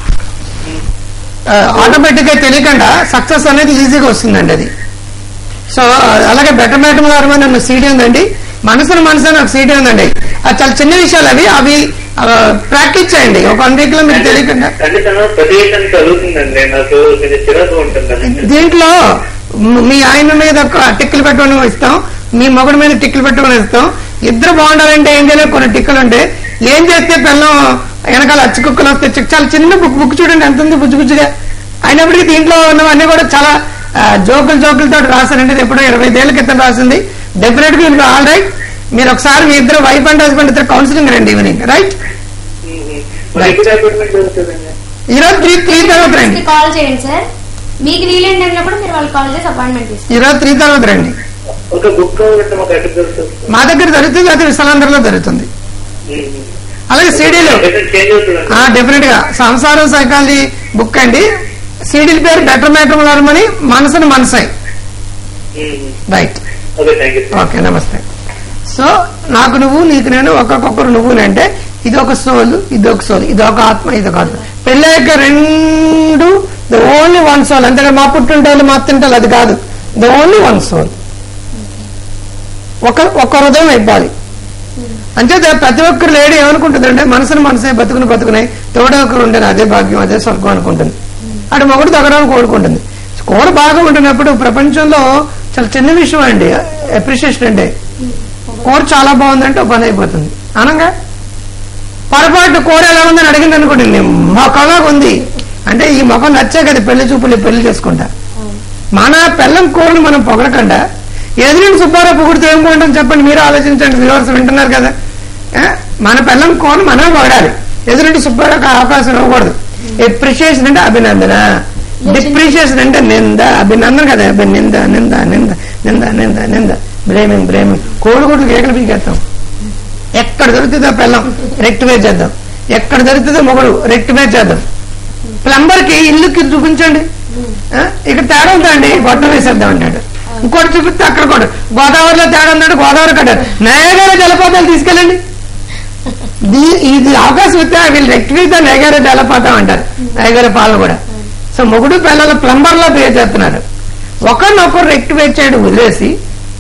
ఆటోమేటిక్ గా తెలియకుండా సక్సెస్ అనేది ఈజీగా వస్తుందండి అది సో అలాగే బెటర్ మేటం గారు నన్ను సీడీ ఉందండి మనసును మనసు అని ఒక సీడీ ఉందండి అది చాలా చిన్న విషయాలు అవి అవి ప్రాక్టీస్ చేయండి ఒక వన్ వీక్ లో మీకు తెలియకుండా అంటే తను ప్రతి విషయాన్ని చదువుతుందండి నాకు కొంచెం చిరాకు ఉంటుంది దీంట్లో మ్- మీ ఆయన మీద ఒక టిక్కులు పెట్టమని ఇస్తాం మీ మొగుడు మీద టిక్కులు పెట్టమని ఇస్తాం ఇద్దరు బాగుండాలంటే ఏం చేయాలి కొన్ని టిక్కులు ఉంటాయి ఏం చేస్తే పిల్లం వెనకాల అచ్చు కుక్కలు వస్తే చి- చాలా చిన్న బుక్ బుక్ చూడండి ఎంత ఉంది బుజ్జు బుజ్జుగా అయినప్పటికీ దీంట్లో ఉన్నవన్నీ కూడా చాలా ఆ, జోకులు జోకులతో రాశారండి ఇది ఎప్పుడో ఇరవై ఏళ్ళ క్రితం రాసింది డెఫినెట్ గా మీకు ఆల్ రైట్ మీరు ఒకసారి మీ ఇద్దరు వైఫ్ అండ్ హస్బెండ్ ఇద్దరు కౌన్సిలింగ్ రండి ఈవినింగ్ రైట్ మరి ఎప్పుడు అపాయింట్మెంట్ జరుగుతుందండి ఈ రోజు త్రీ త్రీ తర్వాత రండి కాల్ చేయండి సార్ మీకు వీలైన టైంలో కూడా మీరు వాళ్ళు కాల్ చేసి అపాయింట్మెంట్ తీసుకోండి ఈ రోజు త్రీ తర్వాత రండి ఒక బుక్ కావాలంటే మాకు ఎక్కడ దొరుకుతుంది మా దగ్గర జరుగుతుంది అది విశాలాంధ్రలో జరుగుతుంది అలాగే సీడీలు చేంజ్ అవుతుందండి డెఫినెట్ గా సంసారం సైకాలజీ బుక్ అండి సీడీల పేరు బెటర్ మ్యాటర్ మని మనసుని మనసాయి right okay thank you okay నమస్తే సో నాకు నువ్వు నీకు నేను ఒక్కొక్కరు నువ్వు అంటే ఇది ఒక సోల్ ఇది ఒక సోల్ ఇది ఒక ఆత్మ ఇది ఒక ఆత్మ పెళ్ళాక రెండు ద ఓన్లీ వన్ సోల్ అంతేగా మా పుట్టింటాలు మా తింటాలు అది కాదు ద ఓన్లీ వన్ సోల్ ఒక ఒక్క హృదయం అయిపోవాలి అంచేత ప్రతి ఒక్కరు లేడీ ఏమనుకుంటుందంటే మనసును మనసే బతుకుని బతుకున్నాయి తోడే ఒకరు ఉండే అదే భాగ్యం అదే స్వర్గం అనుకుంటుంది అటు మొగుడు తగ్గడానికి కోరుకుంటుంది కూర బాగా ఉంటున్నప్పుడు ప్రపంచంలో చాలా చిన్న విషయం అండి అప్రిషియేషన్ అంటే కూర చాలా బాగుందంటే ఒక పని అయిపోతుంది అనంగా పొరపాటు కూర ఎలా ఉందని అడిగింది అనుకోండి మొక్కగా ఉంది అంటే ఈ మొఖం నచ్చే కదా పెళ్లి చూపులు పెళ్లి చేసుకుంటా మన పెళ్ళం కూరని మనం పొగడకుండా ఎదురింటి సుబ్బారావు పొగుడితే ఏం కొంటాం చెప్పండి మీరు ఆలోచించండి వ్యూవర్స్ వింటున్నారు కదా ఏ? మన పెళ్ళం కూరని మనమే పొగడాలి ఎదురింటి సుబ్బారావుకి అవకాశం ఇవ్వకూడదు ఎప్రిషియేషన్ అంటే అభినందన డిప్రిషియేషన్ అంటే నింద అభినందన కదా అభి నింద నింద నింద నింద నింద నింద బ్లేమింగ్ బ్లేమింగ్ కోడిగుడ్లు కేకలు పీకేస్తాం ఎక్కడ దొరుకుతుందో పెళ్ళం రెక్టిఫై చేద్దాం ఎక్కడ దొరుకుతుందో మొగడు రెక్టిఫై చేద్దాం ప్లంబర్ కి ఇల్లుకి చూపించండి ఆ? ఇక్కడ తేడా ఉందండి గొట్టం వేసేద్దాం అంటాడు ఇంకోటి చూపిస్తే అక్కడ కూడా గోదావరిలో తేడా ఉందంటే గోదావరి కట్టారు నయగార జలపాతాలు తీసుకెళ్ళండి దీ- ఇది అవకాశం ఇస్తే వీళ్ళు రెక్టిఫై ద నయగార జలపాతం అంటారు నయగార పాలు కూడా సో మొగుడు పిల్లలు ప్లంబర్ లో పే చేస్తున్నారు ఒకరినొకరు రెక్టిఫై చేయడం వదిలేసి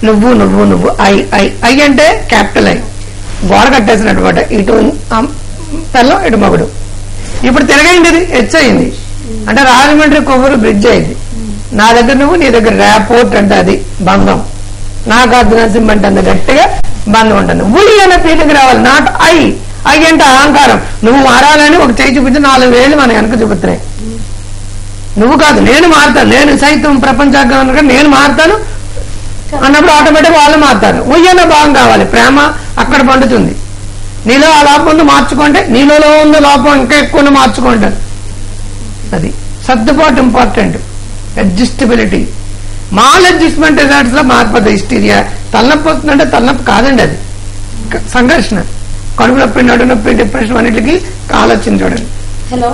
నువ్వు నువ్వు నువ్వు ఐ ఐ ఐ అంటే క్యాపిటల్ ఐ గోడ కట్టేసినటువంటి ఇటు అమ్- పిల్లం ఇటు మగుడు ఇప్పుడు తిరగైంది ఇది హెచ్ అయింది అంటే రాజమండ్రి కొవ్వూరు బ్రిడ్జ్ అయింది నా దగ్గర నువ్వు నీ దగ్గర ర్యాపోర్ట్ అంటే అది బంధం నాకు అర్ధ నరసింహంటే అంత గట్టిగా బంధం ఉంటుంది ఉడి అనే పీటకి రావాలి నాట్ ఐ ఐ అంటే అహంకారం నువ్వు మారాలని ఒక చేయి చూపిస్తే నాలుగు వేలు మన వెనక చూపుతున్నాయి నువ్వు కాదు నేను మారుతాను నేను సైతం ప్రపంచానికి నేను మారుతాను అన్నప్పుడు ఆటోమేటిక్ వాళ్ళు మారుతారు ఉయ్యన్న భాగం కావాలి ప్రేమ అక్కడ పండుతుంది నీలో ఆ లోపం ఉంది మార్చుకుంటే నీలో ఉన్న లోపం ఇంకా ఎక్కువ మార్చుకుంటాను అది సర్దుబాటు ఇంపార్టెంట్ అడ్జస్టబిలిటీ మాల్ అడ్జస్ట్మెంట్ రిజల్ట్స్ లో మార్పు హిస్టీరియా తలనొప్పి వస్తుందంటే తలనొప్పి కాదండి అది క- సంఘర్షణ కడుపు నొప్పి నడు నొప్పి డిప్రెషన్ అన్నిటికీ కాలొచ్చింది చూడండి హలో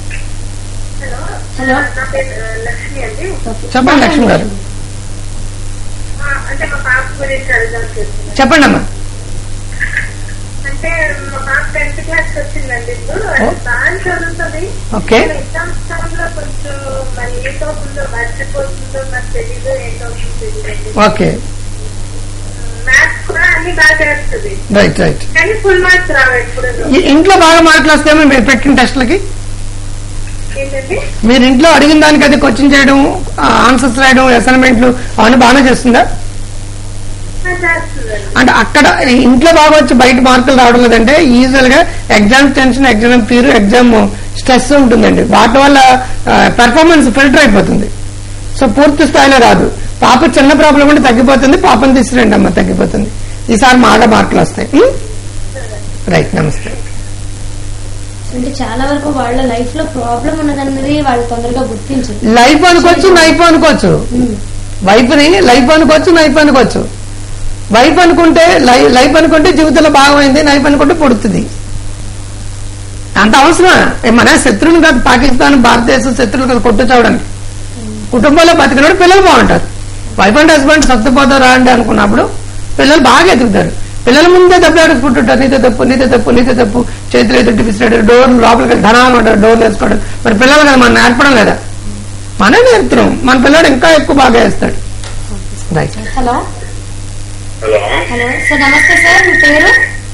హలో హలో నా పేరు ఆ, లక్ష్మి అండి చెప్పండి లక్ష్మి గారు ఆ, అంటే మా పాప గురించి అడుగుదాం చేస్తున్నాను చెప్పండి అమ్మా అంటే మా పాప టెన్త్ క్లాస్ వచ్చిందండి ఇప్పుడు అది ఓ. బాగా చదువుతుంది ఓకే. ఎగ్జామ్స్ టైంలో కొంచెం మరి ఏటవుతుందో మర్చిపోతుందో నాకు తెలీదు ఏంటవుతుందో తెలియదండి ఓకే మ్యాథ్స్ కూడా అన్ని బాగా చేస్తుంది రైట్ రైట్ కానీ ఫుల్ మార్క్స్ రావు ఎప్పుడు ఈ ఇంట్లో బాగా మార్కులు వస్తాయేమో మీరు పెట్టిన టెస్ట్లకి ఏంటండి మీరు ఇంట్లో అడిగిన దానికి అది క్వశ్చన్ చేయడం ఆన్సర్స్ రాయడం అసైన్మెంట్లు అవన్నీ బాగానే చేస్తుందా ఆ, చేస్తుందండి అంటే అక్కడ ఇంట్లో బాగా వచ్చి బయట మార్కులు రావడం లేదంటే యూజువల్ గా exam tension exam fear exam stress ఉంటుందండి వాటి వల్ల పెర్ఫార్మెన్స్ ఫిల్టర్ అయిపోతుంది సో పూర్తి స్థాయిలో రాదు పాప చిన్న ప్రాబ్లం ఉంటే తగ్గిపోతుంది పాపను తీసుకురండి అమ్మ తగ్గిపోతుంది ఈసారి మాట మార్కులు వస్తాయి రైట్ నమస్తే అంటే చాలా వరకు వాళ్ళ లైఫ్ లో ప్రాబ్లం ఉన్నదన్నది వాళ్ళు తొందరగా గుర్తించరు లైఫ్ అనుకోవచ్చు నైఫ్ అనుకోవచ్చు వైఫ్ని లైఫ్ అనుకోవచ్చు నైఫ్ అనుకోవచ్చు వైఫ్ అనుకుంటే లై- లైఫ్ అనుకుంటే జీవితంలో భాగమైంది నైఫ్ అనుకుంటే పుడుతుంది అంత అవసరమా ఏ మన శత్రువులు కాదు పాకిస్తాన్ భారతదేశం శత్రువులు కాదు కొట్టు చావడానికి కుటుంబంలో బతికినప్పుడు పిల్లలు బాగుంటారు వైఫ్ అండ్ హస్బెండ్ సర్దుపోతారా అండి అనుకున్నప్పుడు పిల్లలు బాగా ఎదుగుతారు పిల్లల ముందే దెబ్బలు ఆడుకుంటుంటారు నీతో తప్పు నీతో తప్పు నీతో తప్పు చేతులు ఎదుటి విసిరాడు డోర్ లోపలికి వెళ్ళి ధనాలు ఉంటారు డోర్లు వేసుకోవడం మరి పిల్లలు కదా మనం నేర్పడం లేదా మనం నేర్పుతున్నాం మన పిల్లడు ఇంకా ఎక్కువ బాగా వేస్తాడు right hello hello hello sir నమస్తే సార్ మీ పేరు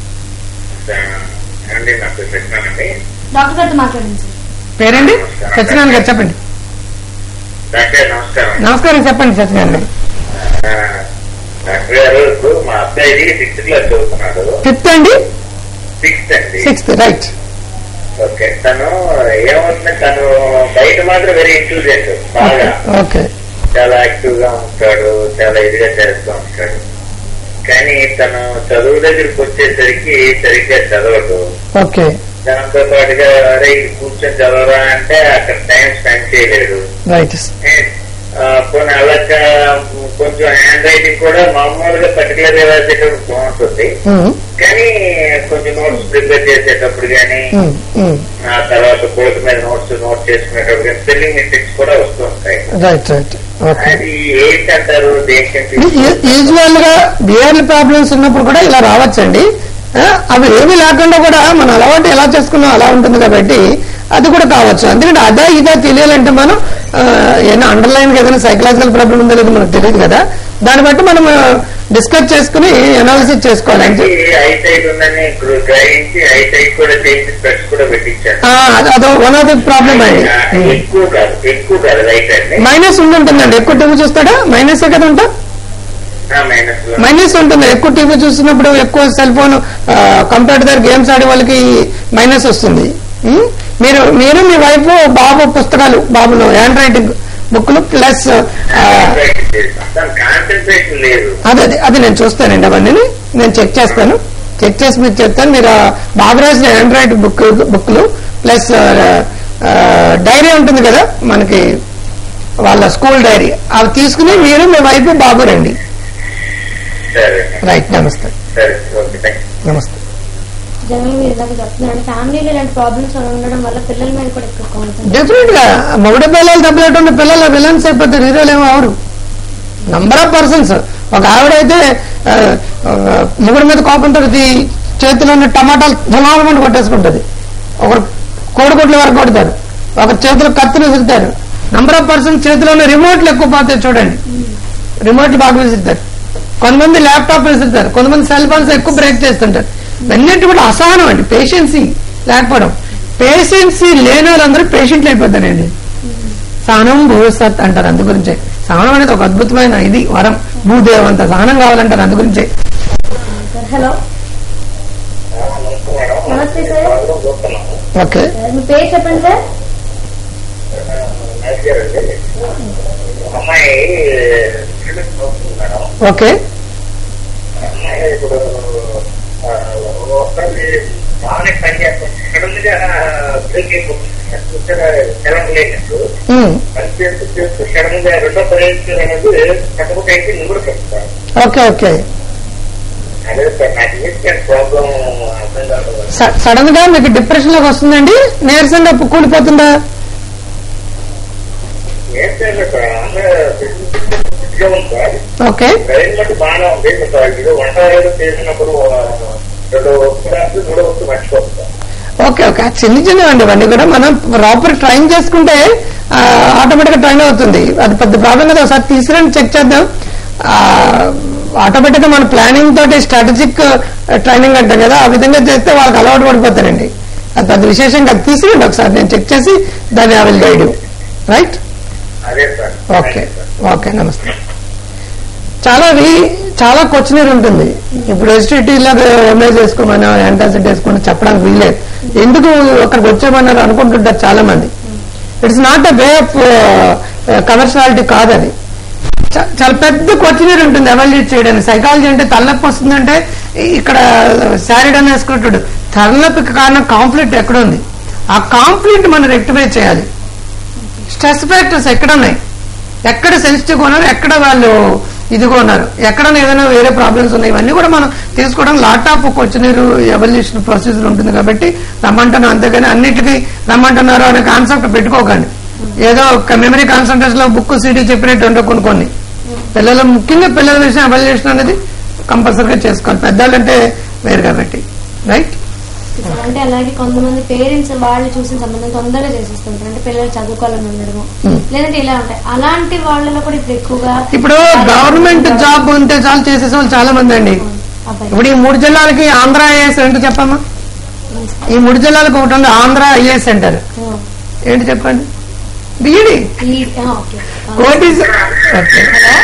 అండి నా పేరు కృష్ణానండి డాక్టర్ గారితో మాట్లాడండి సార్ పేరండి సత్యనారాయణ గారు చెప్పండి డాక్టర్ నమస్కారం నమస్కారం చెప్పండి సత్యనారాయణ గారు ఆ, డాక్టర్ గారు ఇప్పుడు మా అబ్బాయి సిక్స్త్ క్లాస్ చదువుతున్నాడు ఫిఫ్త్ అండి సిక్స్త్ అండి సిక్స్త్ రైట్ ఓకే తను ఏమవుతుంది తను బయట మాత్రం వెరీ ఇంటెలిజెంట్ బాగా ఓకే చాలా యాక్టివ్ గా ఉంటాడు చాలా ఇదిగా చేస్తూ ఉంటాడు కానీ తను చదువు దగ్గరికి వచ్చేసరికి సరిగ్గా చదవడు ఓకే దాంతో పాటుగా అరే ఇది కూర్చొని చదవరా అంటే అక్కడ టైం స్పెండ్ చేయలేడు రైట్ ఆ, పోనీ అలాగా కొంచెం హ్యాండ్ రైటింగ్ కూడా మామూలుగా పర్టికులర్ గా రాసేటప్పుడు బాగుంటుంది కానీ కొంచెం నోట్స్ ప్రిపేర్ చేసేటప్పుడు కానీ ఆ తర్వాత బోర్డు మీద నోట్స్ నోట్ చేసుకునేటప్పుడు కానీ స్పెల్లింగ్ మిస్టేక్స్ కూడా వస్తూ ఉంటాయి రైట్ రైట్ ఓకే అది ఏంటంటారు దేనికంటే యూజువల్ గా బియర్ల ప్రాబ్లమ్స్ ఉన్నప్పుడు కూడా ఇలా రావచ్చండి ఆ, అవి ఏమీ లేకుండా కూడా మన అలవాటు ఎలా చేసుకున్నాం అలా ఉంటుంది కాబట్టి అది కూడా కావచ్చు ఎందుకంటే అదా ఇదా తెలియాలంటే మనం ఆ, ఏదైనా అండర్లైన్ ఏదైనా సైకలాజికల్ ప్రాబ్లం ఉందో లేదో మనకు తెలియదు కదా దాన్ని బట్టి మనం డిస్కస్ చేసుకుని అనాలిసిస్ చేసుకోవాలి అంటే ఐసైట్ ఉందని గ్రహించి ఐసైట్ కూడా చేసి స్పెట్స్ కూడా పెట్టించాను ఆ, అది- అదో వన్ ఆఫ్ ది ప్రాబ్లమ్ అండి ఆ, ఎక్కువ కాదు ఎక్కువ కాదు రైట్ అండి మైనస్ ఉంటుందండి ఎక్కువ టీవీ చూస్తాడా మైనస్ కదా ఉంటా మైనస్ లో మైనస్ ఉంటుంది ఎక్కువ టీవీ చూస్తున్నప్పుడు ఎక్కువ సెల్ ఫోన్ కంప్యూటర్ దగ్గర గేమ్స్ ఆడే వాళ్ళకి మైనస్ వస్తుంది ఉం? మీరు మీరు మీ వైఫ్ బాబు పుస్తకాలు బాబులో హ్యాండ్ రైటింగ్ బుక్లు ప్లస్ కాన్సన్ట్రేషన్ లేదు అదే అదే అది నేను చూస్తానండి అవన్నీ నేను చెక్ చేస్తాను చెక్ చేసి మీకు చెప్తాను మీరు ఆ బాబు రాసిన హ్యాండ్ రైటింగ్ బుక్ బుక్లు ప్లస్ డైరీ ఉంటుంది కదా మనకి వాళ్ళ స్కూల్ డైరీ అవి తీసుకుని మీరు మీ వైఫ్ బాబు రండి సరే రైట్ నమస్తే సరే ఓకే థ్యాంక్ నమస్తే జనరల్ మీరు ఇందాక చెప్తున్నారంటే ఫ్యామిలీలో ఇలాంటి ప్రాబ్లమ్స్ ఉండడం వల్ల పిల్లల మీద కూడా ఎక్కువ కాన్సన్ట్రేట్ డెఫినెట్ గా మొగడ పిల్లలు దెబ్బలేటువంటి పిల్లలు విలన్స్ అయిపోతారు హీరోలు ఏమో అవరు నంబర్ ఆఫ్ పర్సన్స్ ఒక ఆవిడైతే ఆ, ఆ, మొగుడు మీద కోపంతో ఈ చేతిలో ఉన్న టమాటాలు ధనాలమంట కొట్టేసుకుంటది ఒకరు కోడిగుడ్ల వరకు కొడతారు ఒకరు చేతిలో కత్తులు విసురుతారు నంబర్ ఆఫ్ పర్సన్స్ చేతిలో ఉన్న రిమోట్లు ఎక్కువ పోతాయి చూడండి రిమోట్లు బాగా విసురుతారు కొంతమంది ల్యాప్టాప్ విసురుతారు కొంతమంది సెల్ ఫోన్స్ ఎక్కువ బ్రేక్ చేస్తుంటారు ఇవన్నింటి కూడా అసహనం అండి పేషెన్సీ లేకపోవడం పేషెన్సీ లేని వాళ్ళందరూ పేషెంట్లు అయిపోతారండి సహనం భూసత్ అంటారు అందు గురించే సహనం అనేది ఒక అద్భుతమైన ఇది వరం భూదేవం అంత సహనం కావాలంటారు అందు గురించే హలో నమస్తే సార్ ఓకే మీ పేరు చెప్పండి సార్ అమ్మాయి సిమెంట్ అవుతుంది మేడం ఓకే అమ్మాయి ఇప్పుడు ఆ, ఒకసారి బాగానే పని చేస్తుంది సడన్ గా బ్రేక్ అయిపోతుంది తెలంగాణ ఉమ్, పని చేస్తూ చేస్తూ సడన్ గా రెండో పని అనేది కట్టుబడి అయితే నిగుడు పెడతారు ఓకే ఓకే అదే సార్ నాకు ఇన్స్టెంట్ ప్రాబ్లం అర్థం కాదు స- సడన్ గా మీకు డిప్రెషన్ లోకి వస్తుందండి నీరసంగా కూలిపోతుందా ఏం చేయాలి సార్ అందరూ ఫిట్గా ఉంది సార్ ఓకే ట్రైన్ బట్టి బాగానే ఉంది సార్ ఇది వంట ఏదో చేసినప్పుడు ఆ, రెండు వస్తు మూడో వస్తు మర్చిపోతుంది సార్ ఓకే ఓకే ఆ చిన్న చిన్నవండి ఇవన్నీ కూడా మనం ప్రాపర్ ట్రైన్ చేసుకుంటే ఆటోమేటిక్ గా ట్రైన్ అవుతుంది అది పెద్ద ప్రాబ్లం కదా ఒకసారి తీసుకురండి చెక్ చేద్దాం ఆటోమేటిక్ గా మన ప్లానింగ్ తోటి స్ట్రాటజిక్ ట్రైనింగ్ అంటాం కదా ఆ విధంగా చేస్తే వాళ్ళకి అలవాటు పడిపోతారండి అది పెద్ద విశేషం కాదు తీసుకురండి ఒకసారి నేను చెక్ చేసి దాన్ని ఐ విల్ గైడ్ రైట్ అదే సార్ ఓకే ఓకే నమస్తే చాలా రీ- చాలా క్వశ్చనర్ ఉంటుంది ఇప్పుడు ఎస్టీటీ లాగా ఎంఏ చేసుకోమని యాంటాసిడ్ వేసుకోమని చెప్పడానికి వీలేదు ఎందుకు అక్కడికి వచ్చామన్నారు అనుకుంటుంటారు చాలా మంది it's not a way of commerciality కాదు అది చా- చాలా పెద్ద క్వశ్చనర్ ఉంటుంది ఎవాల్యూట్ చేయడానికి సైకాలజీ అంటే తలనొప్పి వస్తుందంటే ఇక్కడ శారీడన్ వేసుకుంటాడు తలనొప్పికి కారణం కాన్ఫ్లిక్ట్ ఎక్కడ ఉంది ఆ కాన్ఫ్లిక్ట్ మనం రెక్టిఫై చేయాలి స్ట్రెస్ ఫ్యాక్టర్స్ ఎక్కడ ఉన్నాయి ఎక్కడ సెన్సిటివ్ ఉన్నారు ఎక్కడ వాళ్ళు ఇదిగో ఉన్నారు ఎక్కడ ఏదైనా వేరే ప్రాబ్లమ్స్ ఉన్నాయి ఇవన్నీ కూడా మనం తీసుకోవడం lot of questionnaire evaluation procedure ఉంటుంది కాబట్టి రమ్మంటున్నాం అంతేగాని అన్నిటికీ రమ్మంటున్నారు అనే కాన్సెప్ట్ పెట్టుకోకండి ఏదో మెమరీ కాన్సన్ట్రేషన్ లో బుక్ సీడీ చెప్పినట్టు ఉండవు కొన్ని కొన్ని పిల్లలు ముఖ్యంగా పిల్లల విషయం ఎవల్యూషన్ అనేది కంపల్సరీగా చేసుకోవాలి పెద్దవాళ్ళంటే వేరు కాబట్టి రైట్ సార్ అంటే అలాగే కొంతమంది పేరెంట్స్ వాళ్ళు చూసిన సంబంధం తొందరగా చేసేస్తుంటారు అంటే పిల్లలు చదువుకోవాలని ఉండడము లేదంటే ఇలా ఉంటాయి అలాంటి వాళ్ళలో కూడా ఇప్పుడు ఎక్కువగా ఇప్పుడు గవర్నమెంట్ జాబ్ ఉంటే చాలు చేసేసే వాళ్ళు చాలా మంది అండి అబ్బాయి ఇప్పుడు ఈ మూడు జిల్లాలకి ఆంధ్ర ఐఏఎస్ ఏంటో చెప్పమ్మా ఈ మూడు జిల్లాలకు ఒకటి ఉంది ఆంధ్ర ఐఏఎస్ సెంటర్ ఏంటి చెప్పండి బిఈడి ఈ- ఆ, ఓకే కోటి ఓకే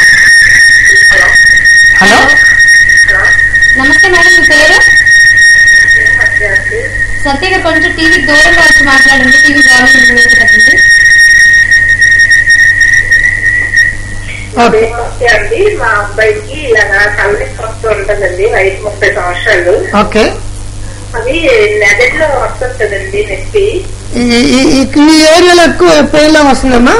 హలో నమస్తే మేడం మీ పేరు సత్య గారు కొంచెం టీవీ దూరంగా వచ్చి మాట్లాడండి టీవీ వాల్యూమ్ పెట్టండి ఓకే నమస్తే అండి మా అబ్బాయికి ఇలాగా తలనొప్పి వస్తూ ఉంటుందండి వయసు ముప్పై సంవత్సరాలు ఓకే అది మెదడులో వస్తుంటదండి నొప్పి ఈ- ఈ- ఈ- ఈ ఏరియాలో ఎక్కువ పెయిన్ వస్తుందమ్మా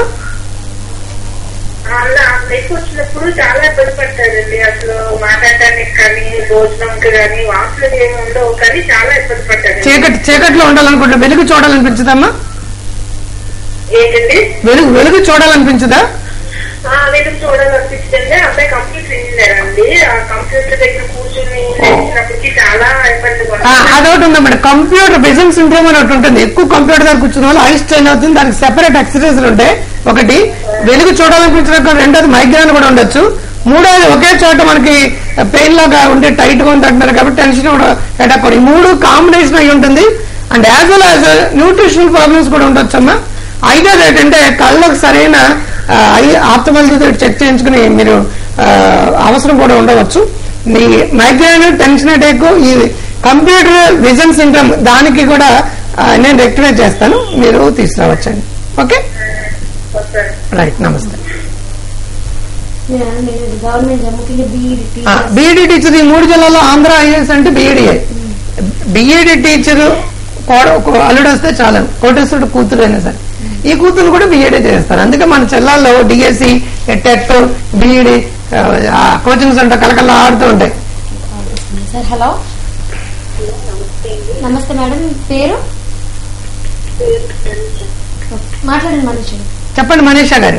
అలా నొప్పి వచ్చినప్పుడు చాలా ఇబ్బంది పడతాడండి అసలు మాట్లాడటానికి కానీ భోజనంకి కానీ వాసులు ఏమి ఉండవు కానీ చాలా ఇబ్బంది పడ్డాడు చీకటి చీకట్లో ఉండాలనుకుంటా వెలుగు చూడాలనిపించదమ్మా ఏంటండి వెలుగు వెలుగు చూడాలనిపించదా ఆ వెలుగు చూడాలనిపించిందండి అబ్బాయి కంప్యూటర్ ఇంజనీర్ అండి ఆ కంప్యూటర్ దగ్గర కూర్చుని లేచినప్పటికీ చాలా ఇబ్బంది ఆ, పడతాడు అదొకటి ఉందన్నమాట కంప్యూటర్ విజన్ సిండ్రోమ్ అని ఒకటి ఉంటుంది ఎక్కువ కంప్యూటర్ దగ్గర కూర్చున్న వాళ్ళు ఐస్ స్ట్రెయిన్ అవుతుంది దానికి సెపరేట్ ఎక్సర్సైజ్లు ఉంటాయి ఒకటి వెలుగు చూడాలనిపించిన రెండోది మైగ్రేన్ కూడా ఉండొచ్చు మూడోది ఒకే చోట మనకి పెయిన్ లాగా ఉంటే టైట్ గా ఉంది అంటున్నారు కాబట్టి టెన్షన్ కూడా అటాక్ కూడా ఈ మూడు కాంబినేషన్ అయి ఉంటుంది and as well as nutritional problems కూడా ఉండొచ్చు అమ్మా ఐదోది ఏంటంటే కళ్ళకు సరైన ఆ, ఐ ఆప్తమల్తో చెక్ చేయించుకుని మీరు ఆ, అవసరం కూడా ఉండవచ్చు మీ మైగ్రేన్ టెన్షన్ అటాక్ ఈ కంప్యూటర్ విజన్ సిండ్రమ్ దానికి కూడా ఆ, నేను రెక్టిఫై చేస్తాను మీరు తీసుకురావచ్చండి ఓకే వస్తాడు రైట్ నమస్తే గవర్నమెంట్ జాబ్ ముఖ్యంగా బీఈడి బీఈడి టీచర్ ఈ మూడు జిల్లాలో ఆంధ్ర ఐఏఎస్ అంటే బీఈడిఐ బీఈడి టీచర్ అల్లుడు వస్తే చాలు కోటేశ్వరుడు కూతురు అయినా సరే ఈ కూతురు కూడా బీఈడి చేస్తారు అందుకే మన జిల్లాలో DSC TET BEd coaching centre కలకల్లా ఆడుతూ ఉంటాయి సార్ హలో నమస్తే మేడం మీ పేరు మాట్లాడండి మనిషి చెప్పండి మనీషా గారు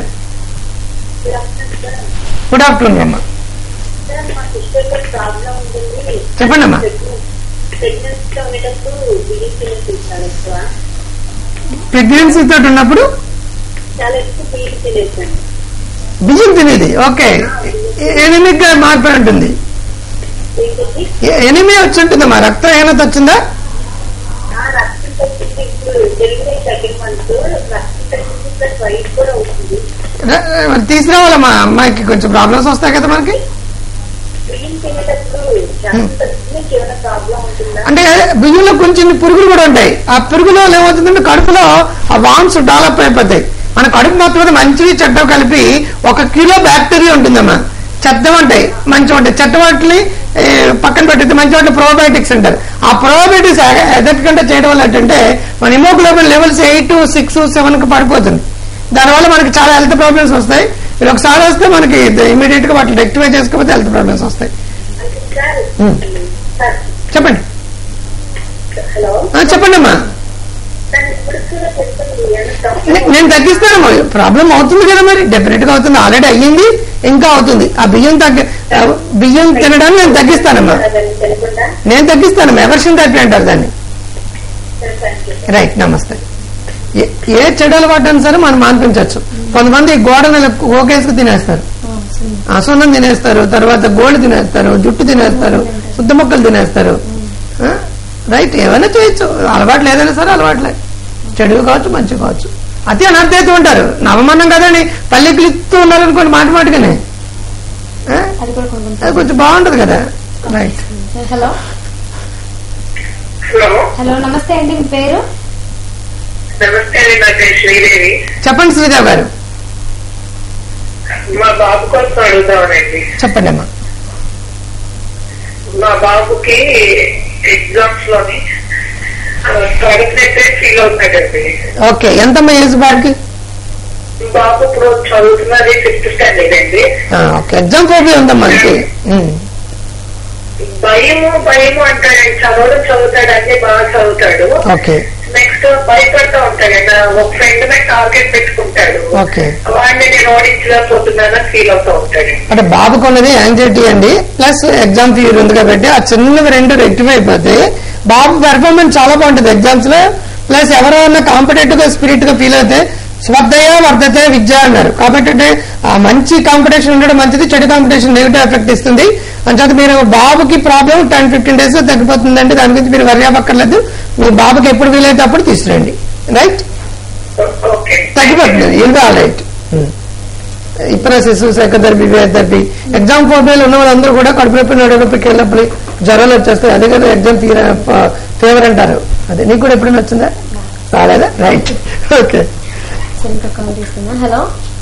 గుడ్ ఆఫ్టర్నూన్ అమ్మా మా సిస్టర్ ప్రాబ్లం ఉంటుంది చెప్పండి అమ్మా ప్రెగ్నెన్సీలో ఉండేటప్పుడు బియ్యం తినేసి ఎక్కువ ప్రెగ్నెన్సీ తోటి ఉన్నప్పుడు చాలా ఎక్కువ బియ్యం తినేసాను బియ్యం తినేది ఓకే ఎనిమిక్ గా మారిపోయి ఉంటుంది ఏంటండి ఎనిమి వచ్చి ఉంటుందమ్మా రక్తహీనత వచ్చిందా ఆ రక్తం తగ్గింది ఇప్పుడు డెలివరీ సెకండ్ మంత్ రక్తం తగ్గింది ప్లస్ వైట్ కూడా అవుతుంది ర- మరి తీసుకురావాలమ్మా అమ్మాయికి కొంచెం ప్రాబ్లమ్స్ వస్తాయి కదా మనకి బియ్యం తినేటప్పుడు రక్తం తగ్గింది ఏమైనా ప్రాబ్లం ఉంటుందా అంటే బియ్యంలో కొంచెం పురుగులు కూడా ఉంటాయి ఆ పురుగులో ఏమవుతుందంటే కడుపులో ఆ వామ్స్ డెవలప్ అయిపోతాయి మన కడుపు మొత్తం మీద మంచివి చెడ్డ కలిపి ఒక కిలో బ్యాక్టీరియా ఉంటుందమ్మా చెత్త ఉంటాయి మంచి ఉంటాయి చెత్త వాటిని ఏ, పక్కన పెట్టితే మంచి వాటిని ప్రోబయోటిక్స్ అంటారు ఆ ప్రోబయోటిక్స్ ఎదట్ కంటే చేయడం వల్ల ఏంటంటే మన haemoglobin levels eight six seven కి పడిపోతుంది దానివల్ల మనకి చాలా హెల్త్ ప్రాబ్లమ్స్ వస్తాయి మీరు ఒకసారి వస్తే మనకి ఇమీడియట్ గా వాటిని రెక్టిఫై చేసుకోకపోతే హెల్త్ ప్రాబ్లమ్స్ వస్తాయి అంటే సార్ Hmm. సార్ చెప్పండి హలో ఆ, చెప్పండి అమ్మా సార్ ఇప్పుడు కూడా చెప్పండి ఏమైనా నే- నేను తగ్గిస్తాను ప్రాబ్లం అవుతుంది కదా మరి డెఫినెట్ గా అవుతుంది ఆల్రెడీ అయ్యింది ఇంకా అవుతుంది ఆ బియ్యం తగ్గి ఆ బియ్యం తినడాన్ని నేను తగ్గిస్తానమ్మా దాన్ని తెలియకుండా నేను తగ్గిస్తానమ్మా ఎవర్షన్ థెరపీ అంటారు దాన్ని సార్ థ్యాంక్ యూ రైట్ నమస్తే ఏ- ఏ చెడు అలవాటు అయినా సరే మనం మాన్పించవచ్చు కొంతమంది గోడను ఇలా ఓకేసుకు తినేస్తారు అసన్నం తినేస్తారు తర్వాత గోళ్ళు తినేస్తారు జుట్టు తినేస్తారు శుద్ధ మొక్కలు తినేస్తారు ఆ? రైట్ ఏమైనా చేయొచ్చు అలవాటు లేదైనా సరే అలవాట్లే చెడు కావచ్చు మంచి కావచ్చు అతి అనర్థైతే ఉంటారు నవమన్నం కదండి పల్లెకి ఇస్తూ ఉన్నారనుకోండి మాట మాటగానే ఆ? అది కూడా కొంచెం అది కొంచెం బాగుంటది కదా రైట్ హలో హలో హలో నమస్తే అండి మీ పేరు నమస్తే అండి నా పేరు శ్రీదేవి చెప్పండి శ్రీదేవ్ గారు మా బాబు కోసం అడుగుతామనండి చెప్పండి అమ్మా మా బాబుకి ఎగ్జామ్స్ లోని చదువుతున్నట్టే ఫీల్ అవుతున్నాడండి ఓకే ఎంతమ్మా ఏజ్ బాబుకి బాబు ఇప్పుడు చదువుతున్నది ఫిఫ్త్ స్టాండర్డ్ అండి ఆ, ఓకే ఎగ్జామ్ ఫోబియా ఉందమ్మా అంతే ఉమ్. భయము భయము అంటాడండి చదవడం చదువుతాడు అన్ని బాగా చదువుతాడు ఓకే నెక్స్ట్ భయపడుతూ ఉంటాడండి ఒక ఫ్రెండ్ మీద టార్గెట్ పెట్టుకుంటాడు ఓకే వాడిని నేను ఓడించలేకపోతున్నానని ఫీల్ అవుతూ ఉంటాడు అంటే బాబుకు ఉన్నది యాంగ్జైటీ అండి ప్లస్ ఎగ్జామ్ ఫీవర్ ఉంది కాబట్టి ఆ చిన్నవి రెండు రెక్టిఫై అయిపోతాయి బాబు పెర్ఫార్మెన్స్ చాలా బాగుంటుంది ఎగ్జామ్స్ లో ప్లస్ ఎవరైనా కాంపిటేటివ్ గా స్పిరిట్ గా ఫీల్ అయితే స్వద్దయ వర్ధతే విద్య అన్నారు కాబట్టి అంటే ఆ మంచి కాంపిటీషన్ ఉండడం మంచిది చెడు కాంపిటీషన్ నెగిటివ్ ఎఫెక్ట్ ఇస్తుంది అంచేత మీరు బాబుకి ప్రాబ్లం టెన్ ఫిఫ్టీన్ డేస్ తగ్గిపోతుందండి దాని గురించి మీరు వర్రీ అవ్వక్కర్లేదు మీ బాబుకి ఎప్పుడు వీలైతే అప్పుడు తీసుకురండి రైట్ ఓకే తగ్గిపోతుంది ఏం రైట్ ఇప్రసిస్ సైకోథెరపీ ఫిజియోథెరపీ ఎగ్జామ్ ఫోబియాలు ఉన్న వాళ్ళందరూ కూడా కడుపు నొప్పి నడుపుకి వెళ్ళినప్పుడు జ్వరాలు వచ్చేస్తాయి అదే కదా ఎగ్జామ్ తీర ఫేవర్ అంటారు అదే నీకు కూడా ఎప్పుడైనా వచ్చిందా రాలేదా రైట్ ఓకే సరే ఇంకా కాల్ తీసుకున్నా హలో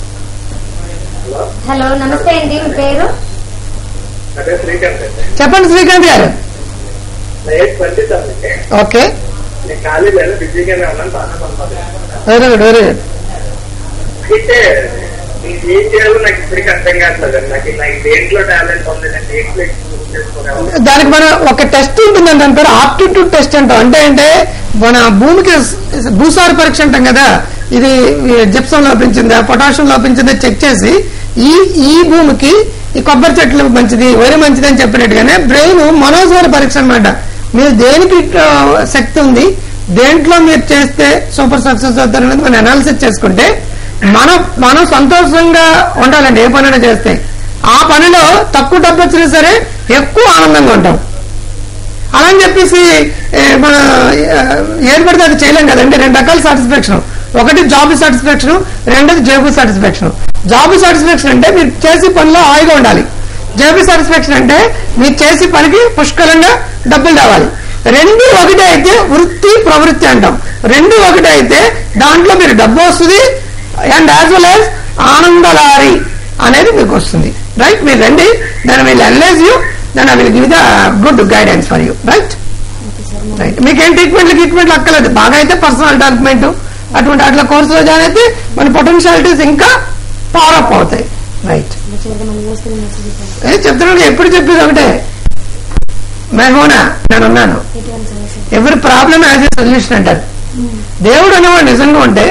హలో నమస్తే అండి మీ పేరు అదే శ్రీకాంత్ అండి చెప్పండి శ్రీకాంత్ గారు నా ఏజ్ ట్వంటీ సెవెన్ అండి ఓకే నేను కాలేజీలో బిజీగానే ఉన్నాను బాగా సంపాదిస్తున్నాను వెరీ గుడ్ వెరీ గుడ్ అయితే నేను ఏం చేయాలో నాకు ఇప్పటికీ అర్థం కావట్లేదు నాకు నాకు దేంట్లో టాలెంట్ ఉంది నేను దేంట్లో ఎక్కువ చేసుకోవాలి దానికి మన ఒక టెస్ట్ ఉంటుందండి దాని పేరు ఆప్టిట్యూడ్ టెస్ట్ అంటాం అంటే అంటే మన భూమికి స- భూసార పరీక్ష అంటాం కదా ఇది జిప్సం లోపించిందా పొటాషియం లోపించిందా చెక్ చేసి ఈ ఈ భూమికి ఈ కొబ్బరి చెట్లు మంచిది వరి మంచిది అని చెప్పినట్టుగానే బ్రెయిన్ మనోజ్వర పరీక్ష అన్నమాట మీరు దేనికి ఆ, శక్తి ఉంది దేంట్లో మీరు చేస్తే సూపర్ సక్సెస్ అవుతారనేది మనం అనాలిసిస్ చేసుకుంటే మనం మనం సంతోషంగా ఉండాలండి ఏ పనైనా చేస్తే ఆ పనిలో తక్కువ డబ్బు వచ్చినా సరే ఎక్కువ ఆనందంగా ఉంటాం అలా అని చెప్పేసి ఏ, మన ఏ, ఏది పడితే అది చేయలేం కదండి రెండు రకాల సాటిస్ఫాక్షన్ ఒకటి జాబ్ సాటిస్ఫాక్షన్ రెండోది జేబు సాటిస్ఫాక్షన్ జాబ్ సాటిస్ఫాక్షన్ అంటే మీరు చేసే పనిలో హాయిగా ఉండాలి జేబు సాటిస్ఫాక్షన్ అంటే మీరు చేసే పనికి పుష్కలంగా డబ్బులు రావాలి రెండు ఒకటే అయితే వృత్తి ప్రవృత్తి అంటాం రెండు ఒకటే అయితే దాంట్లో మీరు డబ్బు వస్తుంది అండ్ యాజ్ వెల్ యాజ్ ఆనందలారి అనేది మీకు వస్తుంది రైట్ మీరు రండి దాని విల్ అనలైజ్ యూ దాని I will give the good guidance for you right right మీకు ఏం ట్రీట్మెంట్ ట్రీట్మెంట్ అక్కర్లేదు బాగా అయితే పర్సనల్ డెవలప్మెంట్ అటువంటి అట్లా కోర్సులో జాయిన్ అయితే మన పొటెన్షియాలిటీస్ ఇంకా పవర్ అప్ అవుతాయి రైట్ చివరిగా మన న్యూస్ మెసేజ్ ఇవ్వండి ఏ చెప్తున్నాను ఎప్పుడు చెప్పేది ఒకటే మెహోనా నేను ఉన్నాను ఎటువంటి సమస్య ఎవరి ప్రాబ్లమ్ యాజ్ ఏ సొల్యూషన్ అంటారు దేవుడు అనేవాడు నిజంగా ఉంటే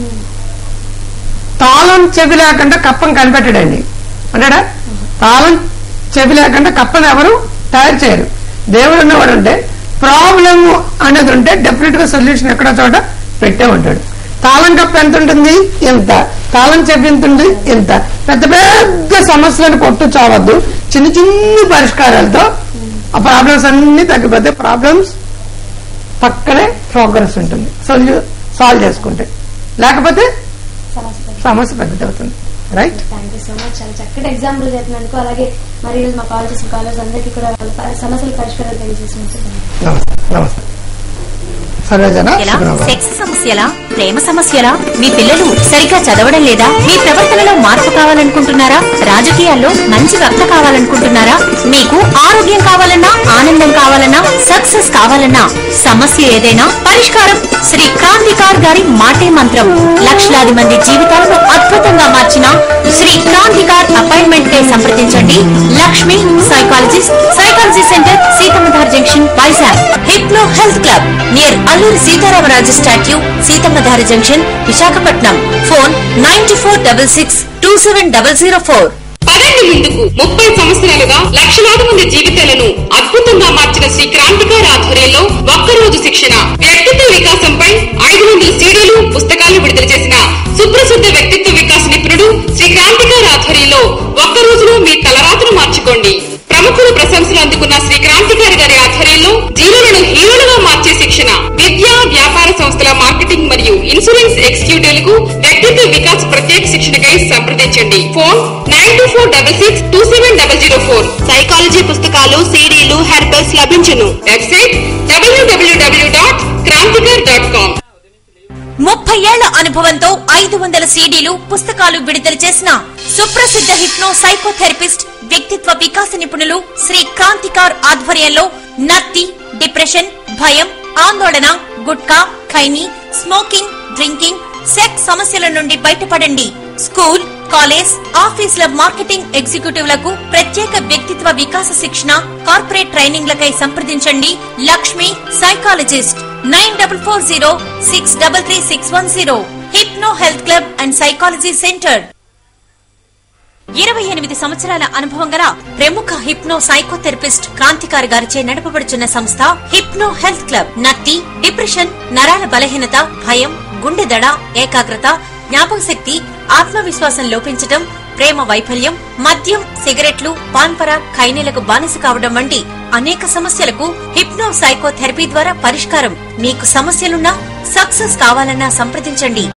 తాళం చెవి లేకుండా కప్పం కనిపెట్టాడండి అంటాడా తాళం చెవి లేకుండా కప్పను ఎవరు తయారు చేయరు దేవుడు ఉన్నవాడు అంటే ప్రాబ్లం అనేది ఉంటే డెఫినెట్ గా సొల్యూషన్ ఎక్కడో చోట పెట్టే ఉంటాడు తాళం కప్ప ఎంత ఉంటుంది ఎంత తాళం చెప్పి ఇంత ఉంది ఇంత పెద్ద పెద్ద సమస్యలను కొట్టు చావద్దు చిన్న చిన్న పరిష్కారాలతో ఆ ప్రాబ్లమ్స్ అన్ని తగ్గిపోతాయి ప్రాబ్లమ్స్ పక్కనే ప్రోగ్రెస్ ఉంటుంది సొల్యూ సాల్వ్ చేసుకుంటే లేకపోతే సమస్య సమస్య పెద్దదవుతుంది right thank you so much చాలా చక్కటి ఎగ్జాంపుల్ చెప్పినందుకు అలాగే మరి ఈరోజు మా కాల్ చేసిన కాలేజ్ అందరికీ కూడా వాళ్ళ ప- సమస్యల పరిష్కారాలు తెలియజేసినందుకు నమస్తే నమస్తే సరోజన ఎలా శుభ్రమా. సెక్స్ సమస్యలా ప్రేమ సమస్యలా మీ పిల్లలు సరిగ్గా చదవడం లేదా మీ ప్రవర్తనలో మార్పు కావాలనుకుంటున్నారా రాజకీయాల్లో మంచి వక్త కావాలనుకుంటున్నారా మీకు ఆరోగ్యం కావాలన్నా ఆనందం కావాలన్నా సక్సెస్ కావాలన్నా సమస్య ఏదైనా పరిష్కారం శ్రీ క్రాంతికార్ గారి మాటే మంత్రం లక్షలాది మంది జీవితాలను అద్భుతంగా మార్చిన శ్రీ క్రాంతికార్ అపాయింట్మెంట్ కే సంప్రదించండి Lakshmi psychologist psychology centre Seethammadhara junction Vizag hypno health club near Alluri Sitaramaraju statue Seethammadhara junction Visakhapatnam phone nine four double six two seven double zero four పదండి ముందుకు ముప్పై సంవత్సరాలుగా లక్షలాది మంది జీవితాలను అద్భుతంగా మార్చిన శ్రీ క్రాంతికారి ఆధ్వర్యంలో ఒక్కరోజు శిక్షణ వ్యక్తిత్వ వికాసంపై ఐదు వందల సీడీలు పుస్తకాలు విడుదల చేసిన సుప్రసిద్ధ వ్యక్తిత్వ వికాస నిపుణుడు శ్రీ క్రాంతికారి ఆధ్వర్యంలో ఒక్క రోజులో మీ తలరాతను మార్చుకోండి ప్రముఖుల ప్రశంసలు అందుకున్న శ్రీ క్రాంతికారి గారి ఆధ్వర్యంలో జీవులను హీరోలుగా మార్చే శిక్షణ విద్యా వ్యాపార సంస్థల మార్కెటింగ్ మరియు ఇన్సూరెన్స్ ఎగ్జిక్యూటివ్లకు వ్యక్తిత్వ వికాస్ ప్రత్యేక శిక్షణకై సంప్రదించండి phone nine two four double six two seven double zero four psychology పుస్తకాలు సీడీలు హెర్బల్స్ లభించును వెబ్సైట్ డబ్ల్యూడబ్ల్యూడబ్ల్యూ డాట్ క్రాంతికర్ డాట్ కామ్ ముప్పై ఏళ్ల అనుభవంతో ఐదు వందల సీడీలు పుస్తకాలు విడుదల చేసిన సుప్రసిద్ధ హిప్నో సైకోథెరపిస్ట్ వ్యక్తిత్వ వికాస నిపుణులు శ్రీ క్రాంతికార్ ఆధ్వర్యంలో నత్తి డిప్రెషన్ భయం ఆందోళన gutka khaini smoking drinking sex సమస్యల నుండి బయటపడండి స్కూల్ కాలేజ్ ఆఫీసుల మార్కెటింగ్ ఎగ్జిక్యూటివ్లకు ప్రత్యేక వ్యక్తిత్వ వికాస శిక్షణ కార్పొరేట్ ట్రైనింగ్లకై సంప్రదించండి Lakshmi psychologist nine double four zero six double three six one zero hypno health club and psychology centre ఇరవై ఎనిమిది సంవత్సరాల అనుభవం గల ప్రముఖ హిప్నో సైకోథెరపిస్ట్ క్రాంతికారి గారిచే నడపబడుచున్న సంస్థ హిప్నో హెల్త్ క్లబ్ నత్తి డిప్రెషన్ నరాల బలహీనత భయం గుండె దడ ఏకాగ్రత జ్ఞాపక శక్తి ఆత్మవిశ్వాసం లోపించటం ప్రేమ వైఫల్యం మద్యం సిగరెట్లు పాన్పర ఖైనీలకు బానిస కావడం వంటి అనేక సమస్యలకు హిప్నో సైకోథెరపీ ద్వారా పరిష్కారం మీకు సమస్యలున్నా సక్సెస్ కావాలన్నా సంప్రదించండి